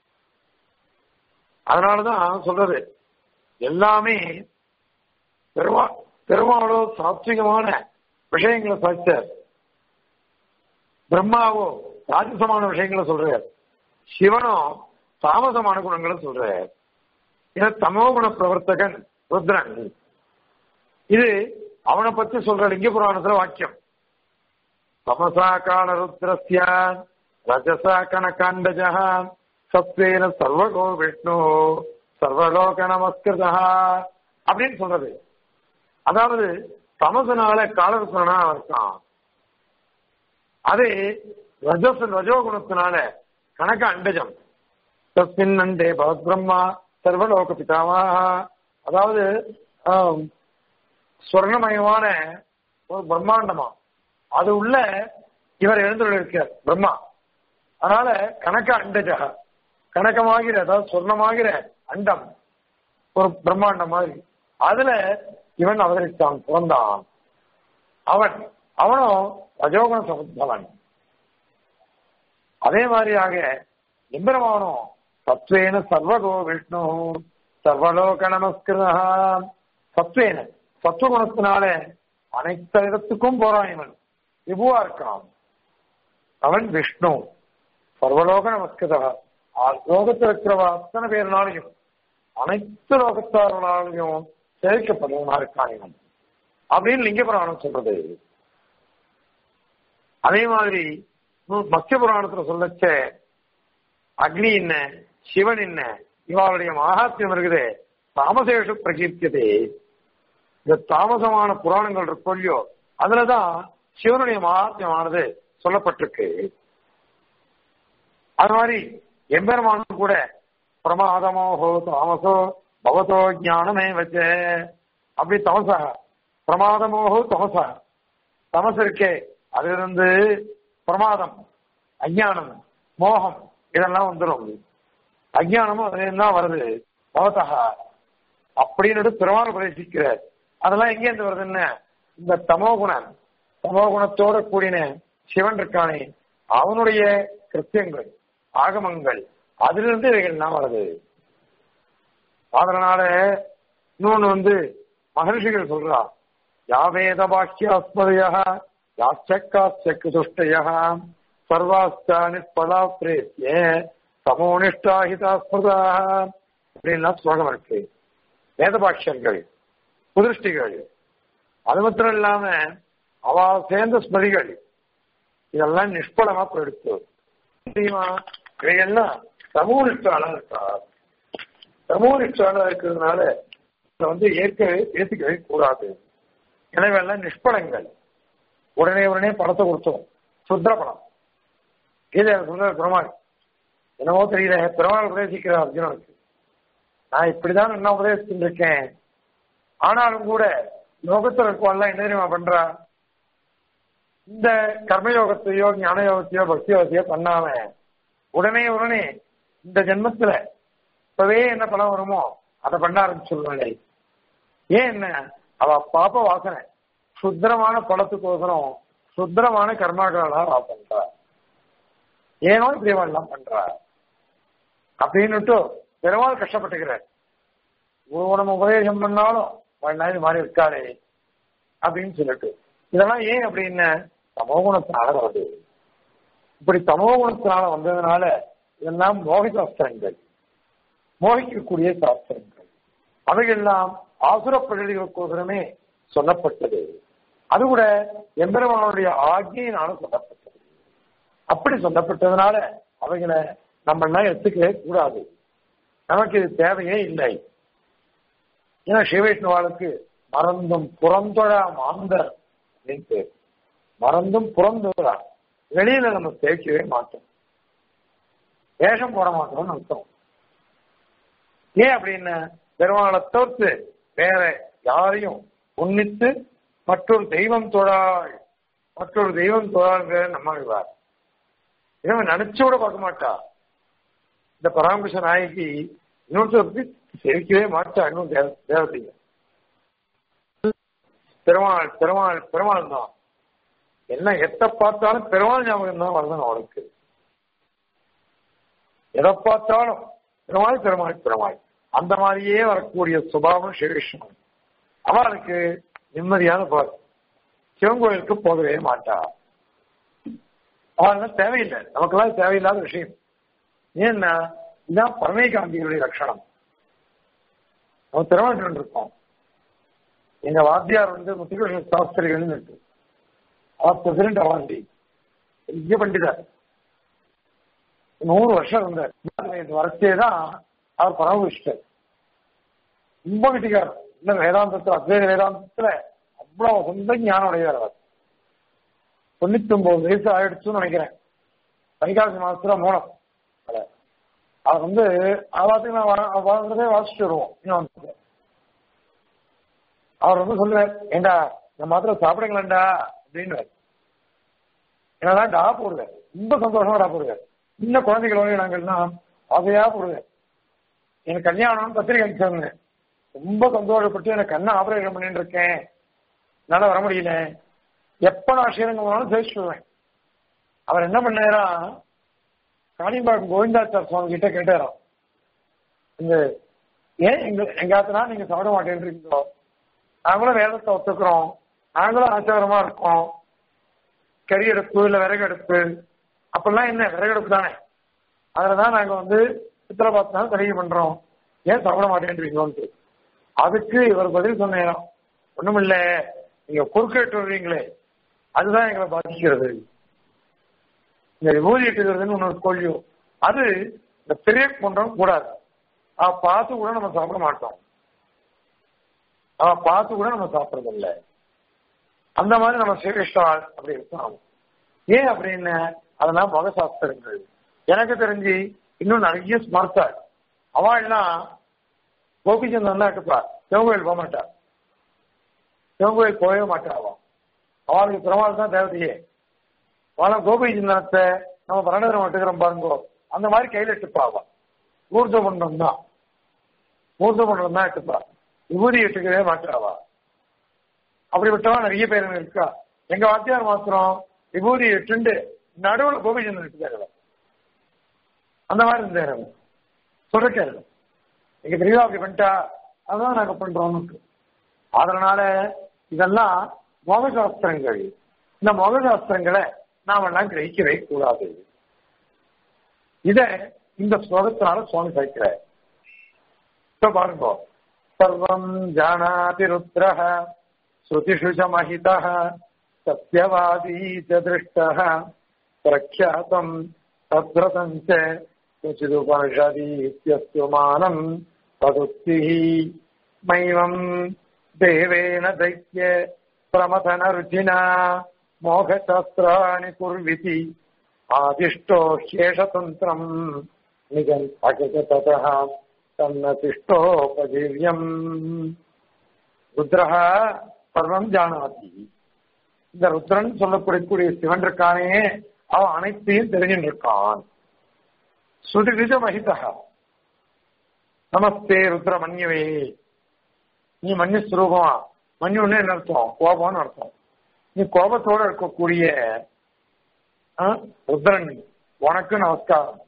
அதனாலதான் சொல்றது எல்லாமே பெருமா பெருமாளோ சாத்விகமான விஷயங்களை சாதிச்சார் பிரம்மாவோ ராஜசமான விஷயங்களை சொல்றார் சிவனோ தாமசமான குணங்களை சொல்றார் இத தமோகுண பிரவர்த்தகன் ருத்ரன் இது அவனை பத்தி சொல்ற லிங்க புராணத்துல வாக்கியம் தமசா கால ருத்ரஸ்ய ரஜசா கனகாண்டஜா சத்வேன சர்வகோ விஷ்ணு சர்வலோக நமஸ்கிருதா அப்படின்னு சொல்றது அதாவது தமசனால காலருத்ரனா இருக்கான் அதே ரஜஸ் ரஜோகுணத்தினால கணக்க அண்டஜம் தஸ்மின் அண்டே பகவத் பிரம்மா சர்வலோக பிதாமா அதாவது ஆம், ஸ்வர்ணமயமான ஒரு பிரம்மாண்டமா அது உள்ள இவர் எழுந்துள்ள இருக்கார் பிரம்மா அதனால கணக்க அண்டஜக கணக்கமாகிற அதாவது சொர்ணமாகிற அண்டம் ஒரு பிரம்மாண்டம் மாதிரி அதுல இவன் அவதரித்தான் பிறந்தான் அவன் அவனும் ரஜோகுண சமுத்தவன் அதே மாதிரியாக எம்பெருமானும் சத்வேன சர்வகோ விஷ்ணு சர்வலோக நமஸ்கிருதா சத்வேன சத்துவகுணத்தினால அனைத்து இடத்துக்கும் போறான் இவன் விபுவா இருக்கான் அவன் விஷ்ணு சர்வலோக நமஸ்கிருதா ஆ- லோகத்தில் இருக்கிறவ அத்தனை பேர்னாலையும் அனைத்து லோகத்தார்களாலையும் சேவிக்கப்படுவனா இருக்கான் இவன் அப்படின்னு லிங்க புராணம் சொல்றது அதே மாதிரி நூ- மத்திய புராணத்துல சொல்லச்ச அக்னி என்ன சிவன் என்ன இவருடைய மகாத்மியம் இருக்குது தாமசேஷு பிரகீர்த்தியதே இந்த தாமசமான புராணங்கள் இருக்கோ இல்லையோ அதுலதான் சிவனுடைய மகாத்மியமானது சொல்லப்பட்டிருக்கு அது மாதிரி எம்பெருமானும் கூட பிரமாதமோஹோ தாமசோ பவதோ ஞானமே வச்ச அப்படி தமசா பிரமாதமோஹோ தமசா தமசு இருக்கே அது இருந்து பிரமாதம் அஞ்ஞானம் மோகம் இதெல்லாம் வந்துடும் அஞ்ஞானமும் அதுல தான் வருது பவதா அப்படின்னு பெருமாள் பிரவேசிக்கிறார் அதெல்லாம் எங்க இருந்து வருதுன்னு இந்த தமோகுணம் தமோகுணத்தோட கூடின சிவன் இருக்கானே அவனுடைய கிருத்தியங்கள் ஆகமங்கள் அதிலிருந்து இவைகள்லாம் வருது அதனால இன்னொன்னு வந்து மகர்ஷிகள் சொல்றா யாவேத பாக்கிய அஸ்மதயா யாச்சக்காச்சக்கு துஷ்டயா சர்வாஸ்தா நிஷ்பலா பிரேத்திய சமோனிஷ்டாஹிதா ஸ்மிருதா அப்படின்லாம் ஸ்லோகம் இருக்கு வேதபாக்கியங்கள் புதிருஷ்டிகள் அது மாத்திரம் இல்லாம அவ சேர்ந்த ஸ்மரிகள் இதெல்லாம் நிஷ்பலமா போயிடுச்சு தெரியுமா இவையெல்லாம் சமூகத்தாளா இருக்கா சமூகத்தாளா இருக்கிறதுனால இதை வந்து ஏற்கவே ஏற்றுக்கவே கூடாது எனவே எல்லாம் நிஷ்பலங்கள் உடனே உடனே படத்தை கொடுத்தோம் சுத்திர படம் கீதை சொல்ற பெருமாள் என்னவோ தெரியல பெருமாள் உபதேசிக்கிறார் அர்ஜுனனுக்கு நான் இப்படிதான் என்ன உபதேசிச்சுட்டு இருக்கேன் ஆனாலும் கூட லோகத்துல இருக்கவெல்லாம் என்ன தெரியுமா பண்றா இந்த கர்மயோகத்தையோ ஞான யோகத்தையோ பக்தி யோகத்தையோ பண்ணாம உடனே உடனே இந்த ஜென்மத்துல இப்பவே என்ன பலம் வருமோ அதை பண்ண ஆரம்பிச்சுள்ளாளே ஏன் என்ன அவ பாப்ப வாசனை சுத்திரமான பழத்துக்கோசரம் சுத்திரமான கர்மாக்களால அவ பண்றா ஏனோ இப்படி அவன் எல்லாம் பண்றா அப்படின்னுட்டு பெருமாள் கஷ்டப்பட்டுக்கிறார் நம்ம உபதேசம் பண்ணாலும் அவள் இது மாதிரி இருக்காளே அப்படின்னு சொல்லிட்டு இதெல்லாம் ஏன் அப்படின்னு தமோகுணத்தினால வருது இப்படி தமோகுணத்தினால வந்ததுனால இதெல்லாம் மோக சாஸ்திரங்கள் மோகிக்கக்கூடிய சாஸ்திரங்கள் அவையெல்லாம் ஆசுர பிரகதிகளுக்கோசரமே சொல்லப்பட்டது அது கூட எம்பெருமானுடைய ஆகியினால சொல்லப்பட்டது அப்படி சொல்லப்பட்டதுனால அவைகளை நம்ம எல்லாம் எடுத்துக்கவே கூடாது நமக்கு இது தேவையே இல்லை ஏன்னா சிவவைஷ்ணவாளுக்கு மறந்தும் புறந்தொழா மாந்தர் அப்படின்னு பேர் மறந்தும் புறந்தொழா வெளியில நம்ம தேய்க்கவே மாட்டோம் வேஷம் போட மாட்டோம்னு அர்த்தம் ஏன் அப்படின்னு பெருமாளை தவிர்த்து வேற யாரையும் உன்னித்து மற்றொரு தெய்வம் தொழாள் மற்றொரு தெய்வம் தொழாள்ங்கிற நம்மாழ்வார் இவன் நினைச்சு கூட பார்க்க மாட்டா இந்த பராமரிச நாயகி இன்னொருத்தருக்கு சேவிக்கவே மாட்டா இன்னும் தேவதைங்க பெருமாள் பெருமாள் பெருமாள் தான் என்ன எத்த பார்த்தாலும் பெருமாள் ஞாபகம் தான் வரணும் அவளுக்கு எதை பார்த்தாலும் பெருமாள் பெருமாள் பெருமாள் அந்த மாதிரியே வரக்கூடிய சுபாவம் ஸ்ரீகிருஷ்ணன் அவளுக்கு நிம்மதியான பார் சிவன் கோயிலுக்கு போகவே மாட்டா அவளுக்கு தேவையில்லை நமக்கெல்லாம் தேவையில்லாத விஷயம் ஏன்னா இதுதான் பரமேகாந்திகளுடைய லட்சணம் நம்ம திருமணம் இருக்கோம் எங்க வாத்தியார் வந்து முத்துகிருஷ்ண சாஸ்திரிகள் இருக்கு அவர் பிரசிடண்ட் அவாண்டி பெரிய பண்டிதர் நூறு வருஷம் இருந்தார் வரச்சே தான் அவர் பரமவிஷ்டர் ரொம்ப கிட்டிக்கார் இந்த வேதாந்தத்துல அத்வைத வேதாந்தத்துல அவ்வளவு சொந்த ஞானம் உடையவர் அவர் தொண்ணூத்தி ஒன்பது வயசு ஆயிடுச்சுன்னு நினைக்கிறேன் வைகாசி மாசத்துல மூலம் அவர் வந்து ஆவாத்துக்கு நான் வாழ்ந்ததே வாசிச்சுட்டு வருவோம் அவர் வந்து சொல்லுவார் ஏண்டா இந்த மாத்திரம் சாப்பிடுங்களேன்டா அப்படின்னு என்னதான் டா போடுவார் ரொம்ப சந்தோஷமா டா போடுவார் சின்ன குழந்தைகளோட நாங்கள்னா ஆசையா போடுவார் எனக்கு கல்யாணம் பத்திரிகை அனுப்பிச்சாங்க ரொம்ப சந்தோஷப்பட்டு எனக்கு கண்ணை ஆபரேஷன் பண்ணிட்டு இருக்கேன் என்னால வர முடியல எப்ப நான் ஸ்ரீரங்கம் போனாலும் பேசிடுவேன் அவர் என்ன பண்ணாரா காணிம்பாக்கம் கோவிந்தாச்சார் சுவாமி கிட்ட கேட்டாராம் இந்த ஏன் எங்க எங்காத்தனா நீங்க சாப்பிட மாட்டேன்றீங்களோ நாங்களும் வேதத்தை ஒத்துக்கிறோம் நாங்களும் ஆச்சாரமா இருக்கோம் கறி அடுப்பு இல்ல விறகு அடுப்பு அப்பெல்லாம் என்ன விறகு அடுப்பு தானே அதுலதான் நாங்க வந்து சித்திரை பார்த்து கறிகை பண்றோம் ஏன் சாப்பிட மாட்டேன்றீங்களோன்ட்டு அதுக்கு இவர் பதில் சொன்னேன் ஒண்ணுமில்ல நீங்க குறுக்கேட்டு வருவீங்களே அதுதான் எங்களை பாதிக்கிறது இந்த விபூதி இட்டுக்கிறதுன்னு ஒன்று கொள்ளியும் அது இந்த பெரிய பண்றோம் கூடாது அவ பார்த்து கூட நம்ம சாப்பிட மாட்டோம் அவ பார்த்து கூட நம்ம சாப்பிடுறது இல்லை அந்த மாதிரி நம்ம சிரேஷ்டால் அப்படி இருக்கணும் ஏன் அப்படின்னு அதெல்லாம் மகசாஸ்திரங்கள் எனக்கு தெரிஞ்சு இன்னும் நிறைய ஸ்மார்த்தாள் அவள் எல்லாம் கோபிச்சந்திரன் தான் எடுப்பா சிவங்கோயில் போக மாட்டா சிவங்கோயில் போகவே மாட்டா அவன் அவளுக்கு பெருமாள் தான் தேவதையே அவளும் கோபிச்சந்திரனத்தை நம்ம பரணகரம் விட்டுக்கிறோம் பாருங்கோ அந்த மாதிரி கையில் எடுத்துப்பா அவன் ஊர்ஜ பண்றம் தான் ஊர்ஜ பண்றம் தான் எடுத்துப்பா விபூதி எடுத்துக்கவே மாட்டாவா அப்படி விட்டவா நிறைய பேர் இருக்கா எங்க வாத்தியார் மாத்திரம் விபூதி எட்டுண்டு நடுவில் கோபிச்சந்திரன் எடுத்துக்காரு அந்த மாதிரி இருந்தாரு சொல்றக்காரு எங்க தெரியவா அப்படி பண்ணிட்டா அதான் நாங்க பண்றோம்னு அதனால இதெல்லாம் மோகசாஸ்திரங்கள் இந்த மோகசாஸ்திரங்களை நாம எல்லாம் கிரகிக்கவே கூடாது இத இந்த ஸ்லோகத்தினால சுவாமி சாய்க்கிறார் இப்ப பாருங்க சர்வம் ஜானாதி ருத்ரஹ ஸ்ருதிஷு ச மஹிதः சத்யவாதி ச திருஷ்டः பிரக்யாதம் தத்ரதம் ச क्वचिदुपनिषदीत्यस्यमानम् तदुक्तिः मैवम् देवेन दैत्य प्रमथनरुचिना मोघशास्त्राणि कुर्विति आदिष्टो ह्येषतन्त्रम् निगम् अगततः तन्न तिष्ठोपजीव्यम् ருத்ரஹ சர்வம் ஜானாதி இந்த ருத்ரன் சொல்லக்கூடிய சிவன் இருக்கானே அவன் அனைத்தையும் தெரிஞ்சுட்டு இருக்கான் சுதிகிஜ மகிதா நமஸ்தே ருத்ர மன்யவே நீ மன்ய ஸ்வரூபமா மன்யுன்னு என்ன அர்த்தம் கோபம்னு அர்த்தம் நீ கோபத்தோட இருக்கக்கூடிய ருத்ரன் உனக்கு நமஸ்காரம்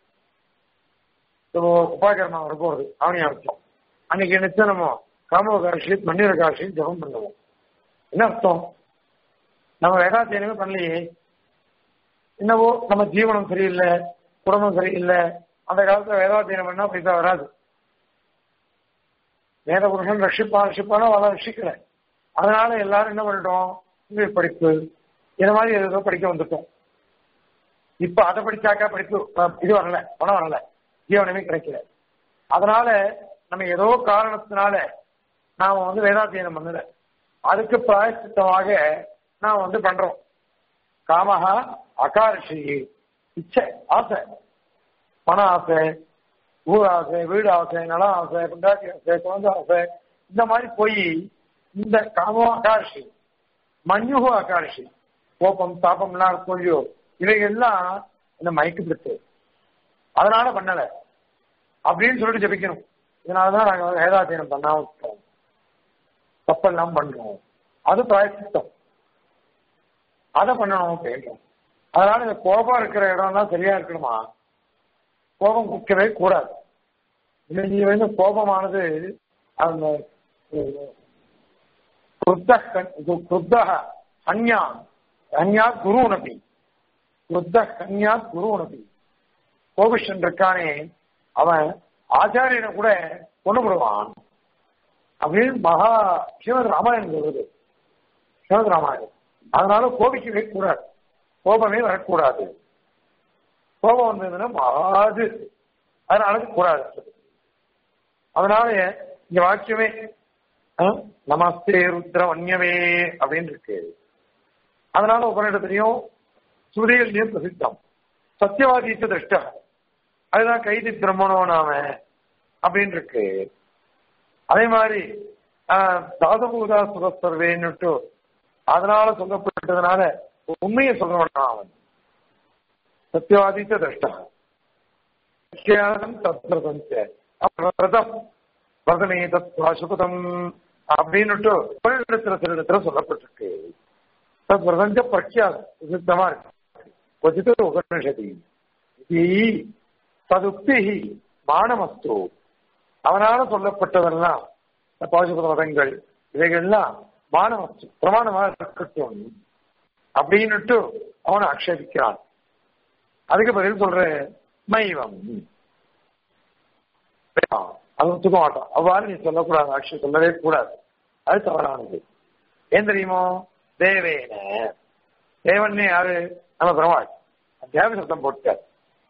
உபாகரணம் வரப்போறது அவனே அர்த்தம் அன்னைக்கு நினைச்சு நம்ம காமவகாட்சி மன்னிரகாட்சி ஜபம் பண்ணுவோம் என்ன அர்த்தம் நம்ம வேதாத்தியனமே பண்ணலையே என்னவோ நம்ம ஜீவனம் சரியில்லை குடும்பம் சரியில்லை அந்த காலத்துல வேதாத்தியனம் பண்ணா பைசா வராது வேத புருஷன் ரட்சிப்பான் ரட்சிப்பானோ அவளை ரட்சிக்கல அதனால எல்லாரும் என்ன பண்ணிட்டோம் இங்கிலீஷ் படிப்பு இந்த மாதிரி ஏதோ படிக்க வந்துட்டோம் இப்ப அதை படிச்சாக்கா படிப்பு இது வரல பணம் வரல ஜீவனமே கிடைக்கல அதனால நம்ம ஏதோ காரணத்தினால நாம வந்து வேதாத்தியனம் பண்ணல அதுக்கு பிராயசித்தமாக நாம வந்து பண்றோம் காமஹா அகாரிஷி இச்சை ஆசை பண ஆசை ஊர் ஆசை வீடு ஆசை நலம் ஆசை புண்டாட்டி ஆசை குழந்தை ஆசை இந்த மாதிரி போய் இந்த காமம் அகாரிஷி மஞ்சுகு அகாரிஷி கோபம் தாபம்லாம் கொள்ளியோ இவைகள்லாம் இந்த மயக்கு பிடித்து அதனால பண்ணல அப்படின்னு சொல்லிட்டு ஜபிக்கணும் இதனாலதான் நாங்க வேதாத்தியனம் பண்ணாம விட்டோம் தப்பெல்லாம் பண்றோம் அது பிராயசித்தம் அதை பண்ணணும் அப்படின்றோம் அதனால இந்த கோபம் இருக்கிற இடம்லாம் சரியா இருக்கணுமா கோபம் குக்கவே கூடாது இன்னைக்கு வந்து கோபமானது அந்த குருத்த அந்யா அந்யா குரு நபி குருத்த கன்யா குரு நபி கோபிஷன் இருக்கானே அவன் ஆச்சாரியனை கூட கொண்டு விடுவான் அப்படின்னு மகா ஸ்ரீமத் ராமாயணம் சொல்லுது ஸ்ரீமத் ராமாயணம் அதனால கோபிக்கவே கூடாது கோபமே வரக்கூடாது கோபம் வந்ததுன்னா மகாது அதனால கூடாது அதனால இந்த வாக்கியமே நமஸ்தே ருத்ர வன்யமே அப்படின்னு இருக்கு அதனால உபநிடத்திலையும் சுதிகள்லயும் பிரசித்தம் சத்தியவாதித்த திருஷ்ட அதுதான் கைதி பிரம்மணோ நாம அப்படின்னு இருக்கு அதே மாதிரி தாதபூதா சுகஸ்தர்வேன்னுட்டு அதனால சொல்லப்பட்டதுனால உண்மையை சொல்றவன் அவன் சத்தியவாதித்த திருஷ்டா விரதம் விரதமே தத்வாசுபதம் அப்படின்னுட்டு ஒரு இடத்துல சில இடத்துல சொல்லப்பட்டிருக்கு தத் விரதஞ்ச பிரக்யாதம் சித்தமா இருக்கு கொச்சித்து உபனிஷதி ததுக்தி மானமஸ்து அவனால சொல்லப்பட்டதெல்லாம் பாசுபத மதங்கள் இவைகள்லாம் மானமஸ்து பிரமாணமாக இருக்கட்டும் அப்படின்னுட்டு அவனை ஆக்ஷேபிக்கிறான் அதுக்கு பதில் சொல்ற மைவம் அது ஒத்துக்க மாட்டான் அவ்வாறு நீ சொல்லக்கூடாது ஆட்சி சொல்லவே கூடாது அது தவறானது ஏன் தெரியுமோ தேவேன தேவன்னே யாரு நம்ம பெருமாள் தேவ சப்தம் போட்டார்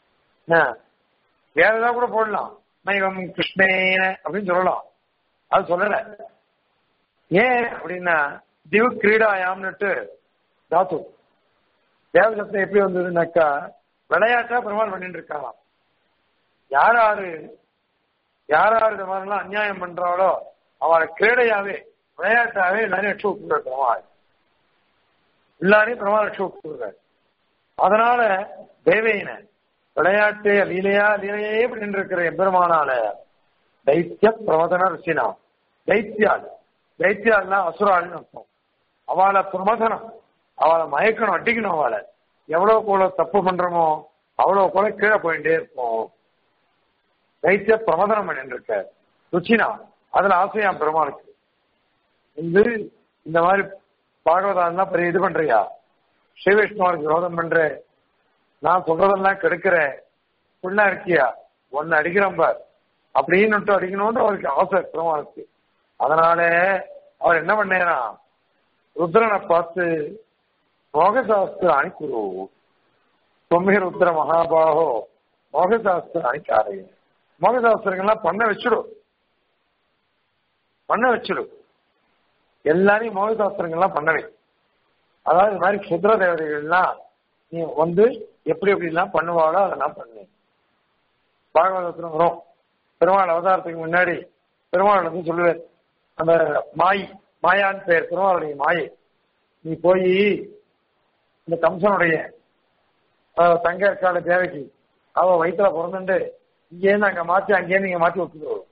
வேற ஏதாவது கூட போடலாம் மைவம் கிருஷ்ணேன அப்படின்னு சொல்லலாம் அது சொல்லல ஏன் அப்படின்னா திவ் கிரீடாயாம்னுட்டு தாத்து தேவ சப்தம் எப்படி வந்ததுன்னாக்கா விளையாட்டா பெருமாள் பண்ணிட்டு இருக்காங்களாம் யார் யாரு யார் யார் இந்த மாதிரிலாம் அநியாயம் பண்றாளோ அவளை கிரீடையாவே விளையாட்டாவே எல்லாரையும் ரட்ச விட்டுறாரு பெருமாள் எல்லாரையும் பெருமாள் ரட்ச விட்டுறாரு அதனால தேவையின விளையாட்டு லீலையா லீலையே பண்ணிட்டு இருக்கிற எம்பெருமானால தைத்திய பிரமதன ருசினா தைத்தியால் தைத்தியால்னா அசுராள்னு அர்த்தம் அவளை பிரமதனம் அவளை மயக்கணும் அடிக்கணும் அவளை எவ்வளவு கூட தப்பு பண்றோமோ அவ்வளவு கூட கீழே போயிட்டே இருப்போம் தைத்திய பிரமதனம் பண்ணிட்டு இருக்க ருச்சினா அதுல ஆசையா பெருமாளுக்கு இது இந்த மாதிரி பாகவதான் பெரிய இது பண்றியா ஸ்ரீ விஷ்ணுவாருக்கு விரோதம் பண்ற நான் சொல்றதெல்லாம் கெடுக்கிறேன் புண்ணா இருக்கியா ஒன்னு அடிக்கிறோம் பார் அப்படின்னு அடிக்கணும்னு அவருக்கு ஆசை பெருமாளுக்கு அதனால அவர் என்ன பண்ணேனா ருத்ரனை பார்த்து மோகசாஸ்திராணி குரு தொம்மிக ருத்ர மகாபாகோ மோகசாஸ்திராணி காரைய மோகசாஸ்திரங்கள்லாம் பண்ண வச்சிடும் பண்ண வச்சிடும் எல்லாரையும் மோகசாஸ்திரங்கள்லாம் பண்ணவே அதாவது இது மாதிரி சுத்ர தேவதைகள்லாம் நீ வந்து எப்படி எப்படிலாம் பண்ணுவாளோ அதெல்லாம் பண்ணு பாகவதத்துல வரும் பெருமாள் அவதாரத்துக்கு முன்னாடி பெருமாள் வந்து சொல்லுவார் அந்த மாய் மாயான்னு பெயர் பெருமாளுடைய மாயை நீ போய் இந்த கம்சனுடைய அஹ், தங்க இருக்காள தேவைக்கு அவ வயிற்றுல பிறந்துட்டு இங்கேருந்து அங்க மாத்தி அங்கேருந்து இங்க மாத்தி விட்டுருவோம்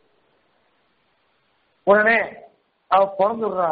உடனே அவ பிறந்துடுறா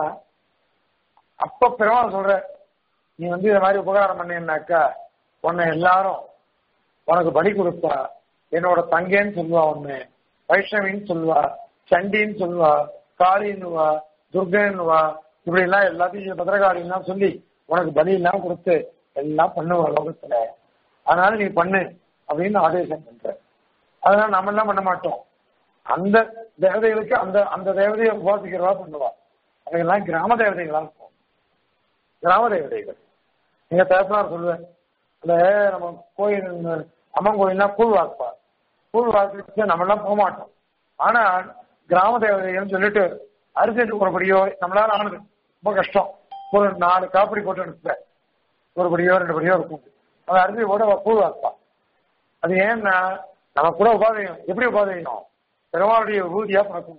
அப்ப பெருமாள் சொல்ற நீ வந்து இந்த மாதிரி உபகாரம் பண்ணீங்கன்னாக்கா உன்னை எல்லாரும் உனக்கு பலி கொடுப்பா என்னோட தங்கேன்னு சொல்லுவா உன்னை வைஷ்ணவின்னு சொல்லுவா சண்டின்னு சொல்லுவா காளின்னுவா துர்கைன்னுவா இப்படி எல்லாம் எல்லாத்தையும் பத்திரகாளின்லாம் சொல்லி உனக்கு பலி எல்லாம் கொடுத்து எல்லாம் பண்ணுவா லோகத்துல அதனால நீ பண்ணு அப்படின்னு ஆதேசம் பண்ற அதனால நம்ம எல்லாம் பண்ண மாட்டோம் அந்த தேவதைகளுக்கு அந்த அந்த தேவதையை உபாசிக்கிறவா பண்ணுவா அவையெல்லாம் கிராம தேவதைகளா இருக்கும் கிராம தேவதைகள் நீங்க பேசினார் சொல்லுவேன் அந்த நம்ம கோயில் அம்மன் கோயில்னா கூழ் வாக்குப்பா கூழ் வாக்கு நம்ம எல்லாம் போக மாட்டோம் ஆனா கிராம தேவதைகள்னு சொல்லிட்டு அரிசி ஒரு படியோ நம்மளால ஆனது ரொம்ப கஷ்டம் ஒரு நாலு காப்படி போட்டு அனுப்புவேன் ஒரு படியோ ரெண்டு படியோ இருக்கும் அந்த அரிசி போட அவ கூழ் வாக்குப்பா அது ஏன்னா நம்ம கூட உபாதையும் எப்படி உபாதையும் பெருமாளுடைய ஊதியா பார்க்கணும்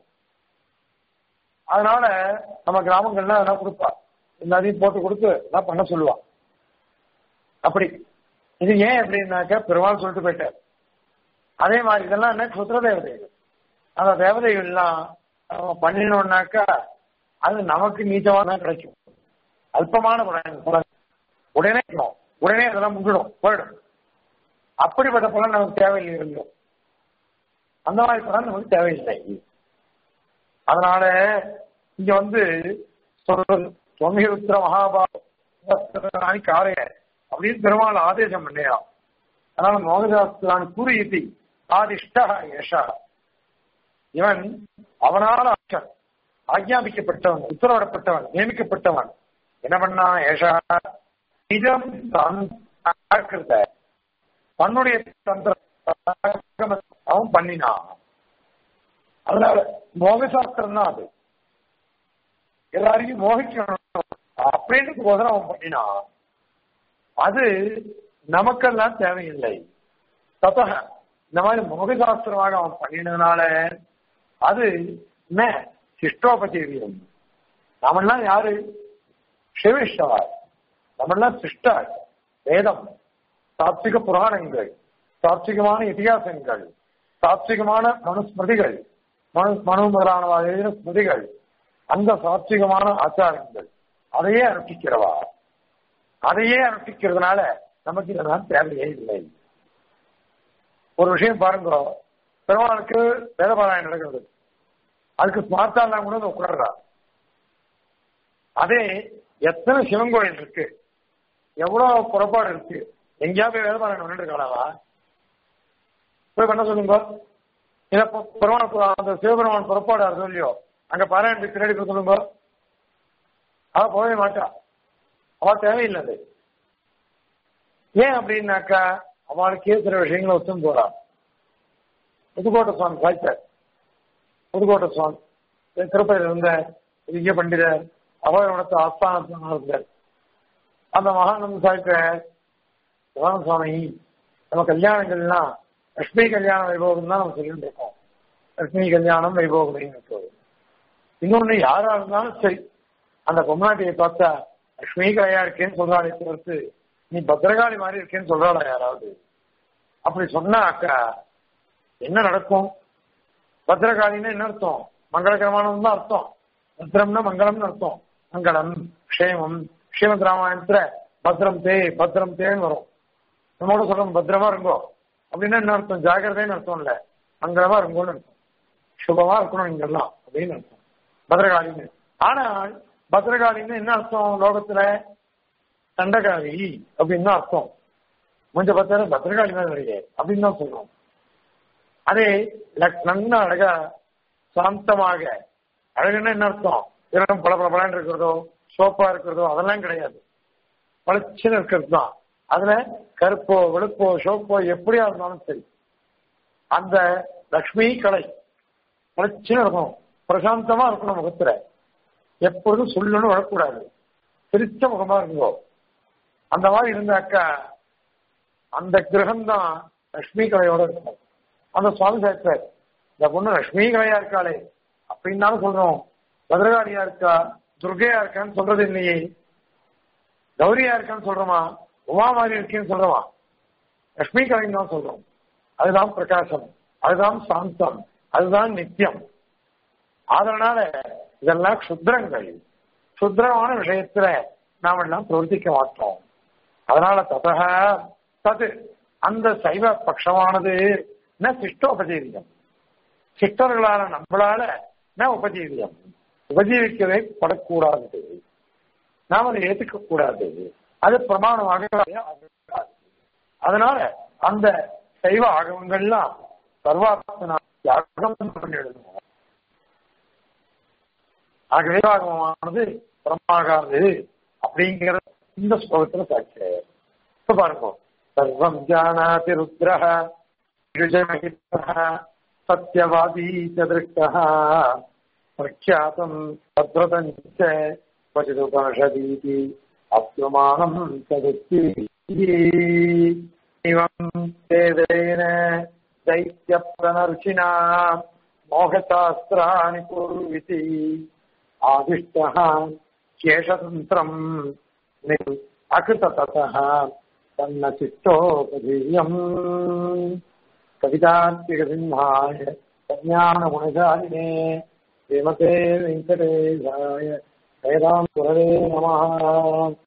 அதனால நம்ம கிராமங்கள்ல அதெல்லாம் கொடுப்பா எல்லாத்தையும் போட்டு கொடுத்து எல்லாம் பண்ண சொல்லுவா அப்படி இது ஏன் அப்படின்னாக்க பெருமாள் சொல்லிட்டு போயிட்டார் அதே மாதிரி இதெல்லாம் என்ன சுத்திர தேவதைகள் அந்த தேவதைகள்லாம் நம்ம பண்ணினோம்னாக்கா அது நமக்கு நீச்சமா தான் கிடைக்கும் அல்பமான பலன் பலன் உடனே கிடைக்கும். உடனே அதெல்லாம் முடிடும் போயிடும் அப்படிப்பட்ட பலன் நமக்கு தேவையில்லை இருந்தோம் அந்த மாதிரி பலன் நமக்கு தேவையில்லை அதனால இங்க வந்து சொல்றது தொன்மிருத்திர மகாபாரதி காரைய அப்படின்னு பெருமாள் ஆதேசம் பண்ணியான் அதனால மோகதாஸ்திரான் கூறியதி ஆதிஷ்ட யஷா இவன் அவனால் ஆட்சன் ஆக்ஞாபிக்கப்பட்டவன் உத்தரவிடப்பட்டவன் நியமிக்கப்பட்டவன் என்ன பண்ணா ஏஷா நிஜம் தான் பார்க்கிறத தன்னுடைய தந்திர அவன் பண்ணினான் அதனால மோகசாஸ்திரம் தான் அது எல்லாரையும் மோகிக்கணும் அப்படின்னு அவன் பண்ணினான் அது நமக்கெல்லாம் தேவையில்லை தத்தக இந்த மாதிரி மோகசாஸ்திரமாக அவன் பண்ணினதுனால அது என்ன சிஷ்டோபதேவியம் நாமெல்லாம் யாரு சிவிஷ்டவார் நம்மெல்லாம் சிஷ்டார் வேதம் சாத்விக புராணங்கள் சாத்விகமான இதிகாசங்கள் சாத்விகமான மனுஸ்மிருதிகள் மனு மனு முதலானவா எழுதின ஸ்மிருதிகள் அந்த சாத்விகமான ஆச்சாரங்கள் அதையே அனுஷ்டிக்கிறவா அதையே அனுஷ்டிக்கிறதுனால நமக்கு இதெல்லாம் தேவையே இல்லை ஒரு விஷயம் பாருங்க பெருமாளுக்கு வேதபாராயணம் நடக்கிறது அதுக்கு ஸ்மார்த்தாலாம் கூட வந்து உட்கார்றா அதே எத்தனை சிவன் கோயில் இருக்கு எவ்வளவு புறப்பாடு இருக்கு எங்கேயாவது போய் வேதபாராயணம் பண்ணிட்டு இருக்காளாவா போய் பண்ண சொல்லுங்க இத பெ- பெருமாள் பு- அந்த சிவபெருமான் புறப்பாடு அது இல்லையோ அங்க பாராயணத்துக்கு பின்னாடி போய் சொல்லுங்க அவ போகவே மாட்டா அவ தேவையில்லை அது ஏன் அப்படின்னாக்கா அவளுக்கே சில விஷயங்களை ஒத்தும் போறா புதுக்கோட்டை சுவாமி சாய்த்தார் புதுக்கோட்டை சுவாமி திருப்பதியில் இருந்த பெரிய பண்டிதர் அவரோட ஆஸ்தானத்தில் இருந்தார் அந்த மகானந்த சாய்த்தார் சிவான சுவாமி நம்ம கல்யாணங்கள்லாம் லட்சுமி கல்யாண வைபவம் தான் நம்ம சொல்லிட்டு இருக்கோம் லட்சுமி கல்யாணம் வைபவம் அப்படின்னு சொல்லுவோம். இன்னொன்னு யாரா இருந்தாலும் சரி அந்த பொம்னாட்டியை பார்த்தா லட்சுமி கலையா இருக்கேன்னு சொல்றாளே தவிர்த்து நீ பத்திரகாளி மாதிரி இருக்கேன்னு சொல்றாளா யாராவது அப்படி சொன்னா அக்கா என்ன நடக்கும் பத்திரகாளின்னு என்ன அர்த்தம் மங்களகரமானது தான் அர்த்தம் பத்திரம்னா மங்களம்னு அர்த்தம் மங்களம் க்ஷேமம் ஸ்ரீமத் ராமாயணத்துல பத்திரம் தே பத்திரம் தேன்னு வரும் நம்மோட சொல்றோம் பத்திரமா இருங்கோ அப்படின்னா என்ன அர்த்தம் ஜாகிரதைன்னு அர்த்தம் இல்ல மங்களமா இருங்கோன்னு அர்த்தம் சுபமா இருக்கணும் இங்கெல்லாம் அப்படின்னு அர்த்தம் பத்ரகாளின்னு ஆனால் பத்ரகாளின்னு என்ன அர்த்தம் லோகத்துல தண்டகாளி அப்படின்னு தான் அர்த்தம் கொஞ்ச பத்திரம் பத்ரகாளி தான் கிடையாது அப்படின்னு தான் சொல்றோம் அதே லக்- நல்ல அழகா சாந்தமாக அழகுன்னா என்ன அர்த்தம் இடம் பல பல பலன்னு இருக்கிறதோ சோப்பா இருக்கிறதோ அதெல்லாம் கிடையாது பளிச்சுன்னு இருக்கிறது தான் அதுல கருப்போ வெளுப்போ சோப்போ எப்படியா இருந்தாலும் சரி அந்த லக்ஷ்மி கலை பளிச்சுன்னு இருக்கணும் பிரசாந்தமா இருக்கணும் முகத்துல எப்பொழுதும் சொல்லுன்னு வரக்கூடாது சிரிச்ச முகமா இருந்தோ அந்த மாதிரி இருந்தாக்கா அந்த கிரகம் தான் லக்ஷ்மி கலையோட இருக்கும் அந்த சுவாமி சார் இந்த பொண்ணு லக்ஷ்மி கலையா இருக்காளே அப்படின்னு தானே சொல்றோம் பத்ரகாளியா இருக்கா துர்கையா இருக்கான்னு சொல்றது இல்லையே கௌரியா இருக்கான்னு சொல்றோமா உமா மாதிரி இருக்கேன்னு சொல்றோமா லக்ஷ்மி கலைன்னு தான் சொல்றோம் அதுதான் பிரகாசம் அதுதான் சாந்தம் அதுதான் நித்தியம் அதனால இதெல்லாம் சுத்திரங்கள் சுத்திரமான விஷயத்துல நாம் எல்லாம் பிரவர்த்திக்க மாட்டோம் அதனால ததக தது அந்த சைவ பட்சமானது ந சிஷ்டோபஜீவியம் சிஷ்டர்களால நம்மளால ந உபஜீவியம் உபஜீவிக்கவே படக்கூடாது நாம் அதை ஏத்துக்க கூடாது அது பிரமாணமாக ஆகக்கூடாது. அதனால அந்த சைவ ஆகவங்கள்லாம் சர்வாத்மனா யாகம் பண்ணிடணும் ஆகவே ஆகமானது பிரமாகாது அப்படிங்கிற இந்த ஸ்லோகத்துல சாட்சி இப்ப பாருங்க சர்வம் ஜானாதி ருத்ரஹ யுஜமகித்தஹ சத்யவாதி ச திருஷ்டஹ பிரக்யாதம் பத்ரதஞ்ச क्वचिदुपनिषदीति अप्यमानम् तदुक्ति इवम् देवेन दैत्यप्रनर्षिणा मोहशास्त्राणि कुर्विति आदिष्टः शेषतन्त्रम् अकृतततः तन्न चित्तोपधीयम् कवितान्तिकसिंहाय कल्याणगुणशालिने श्रीमते वेङ्कटेशाय वेदान्तुरवे नमः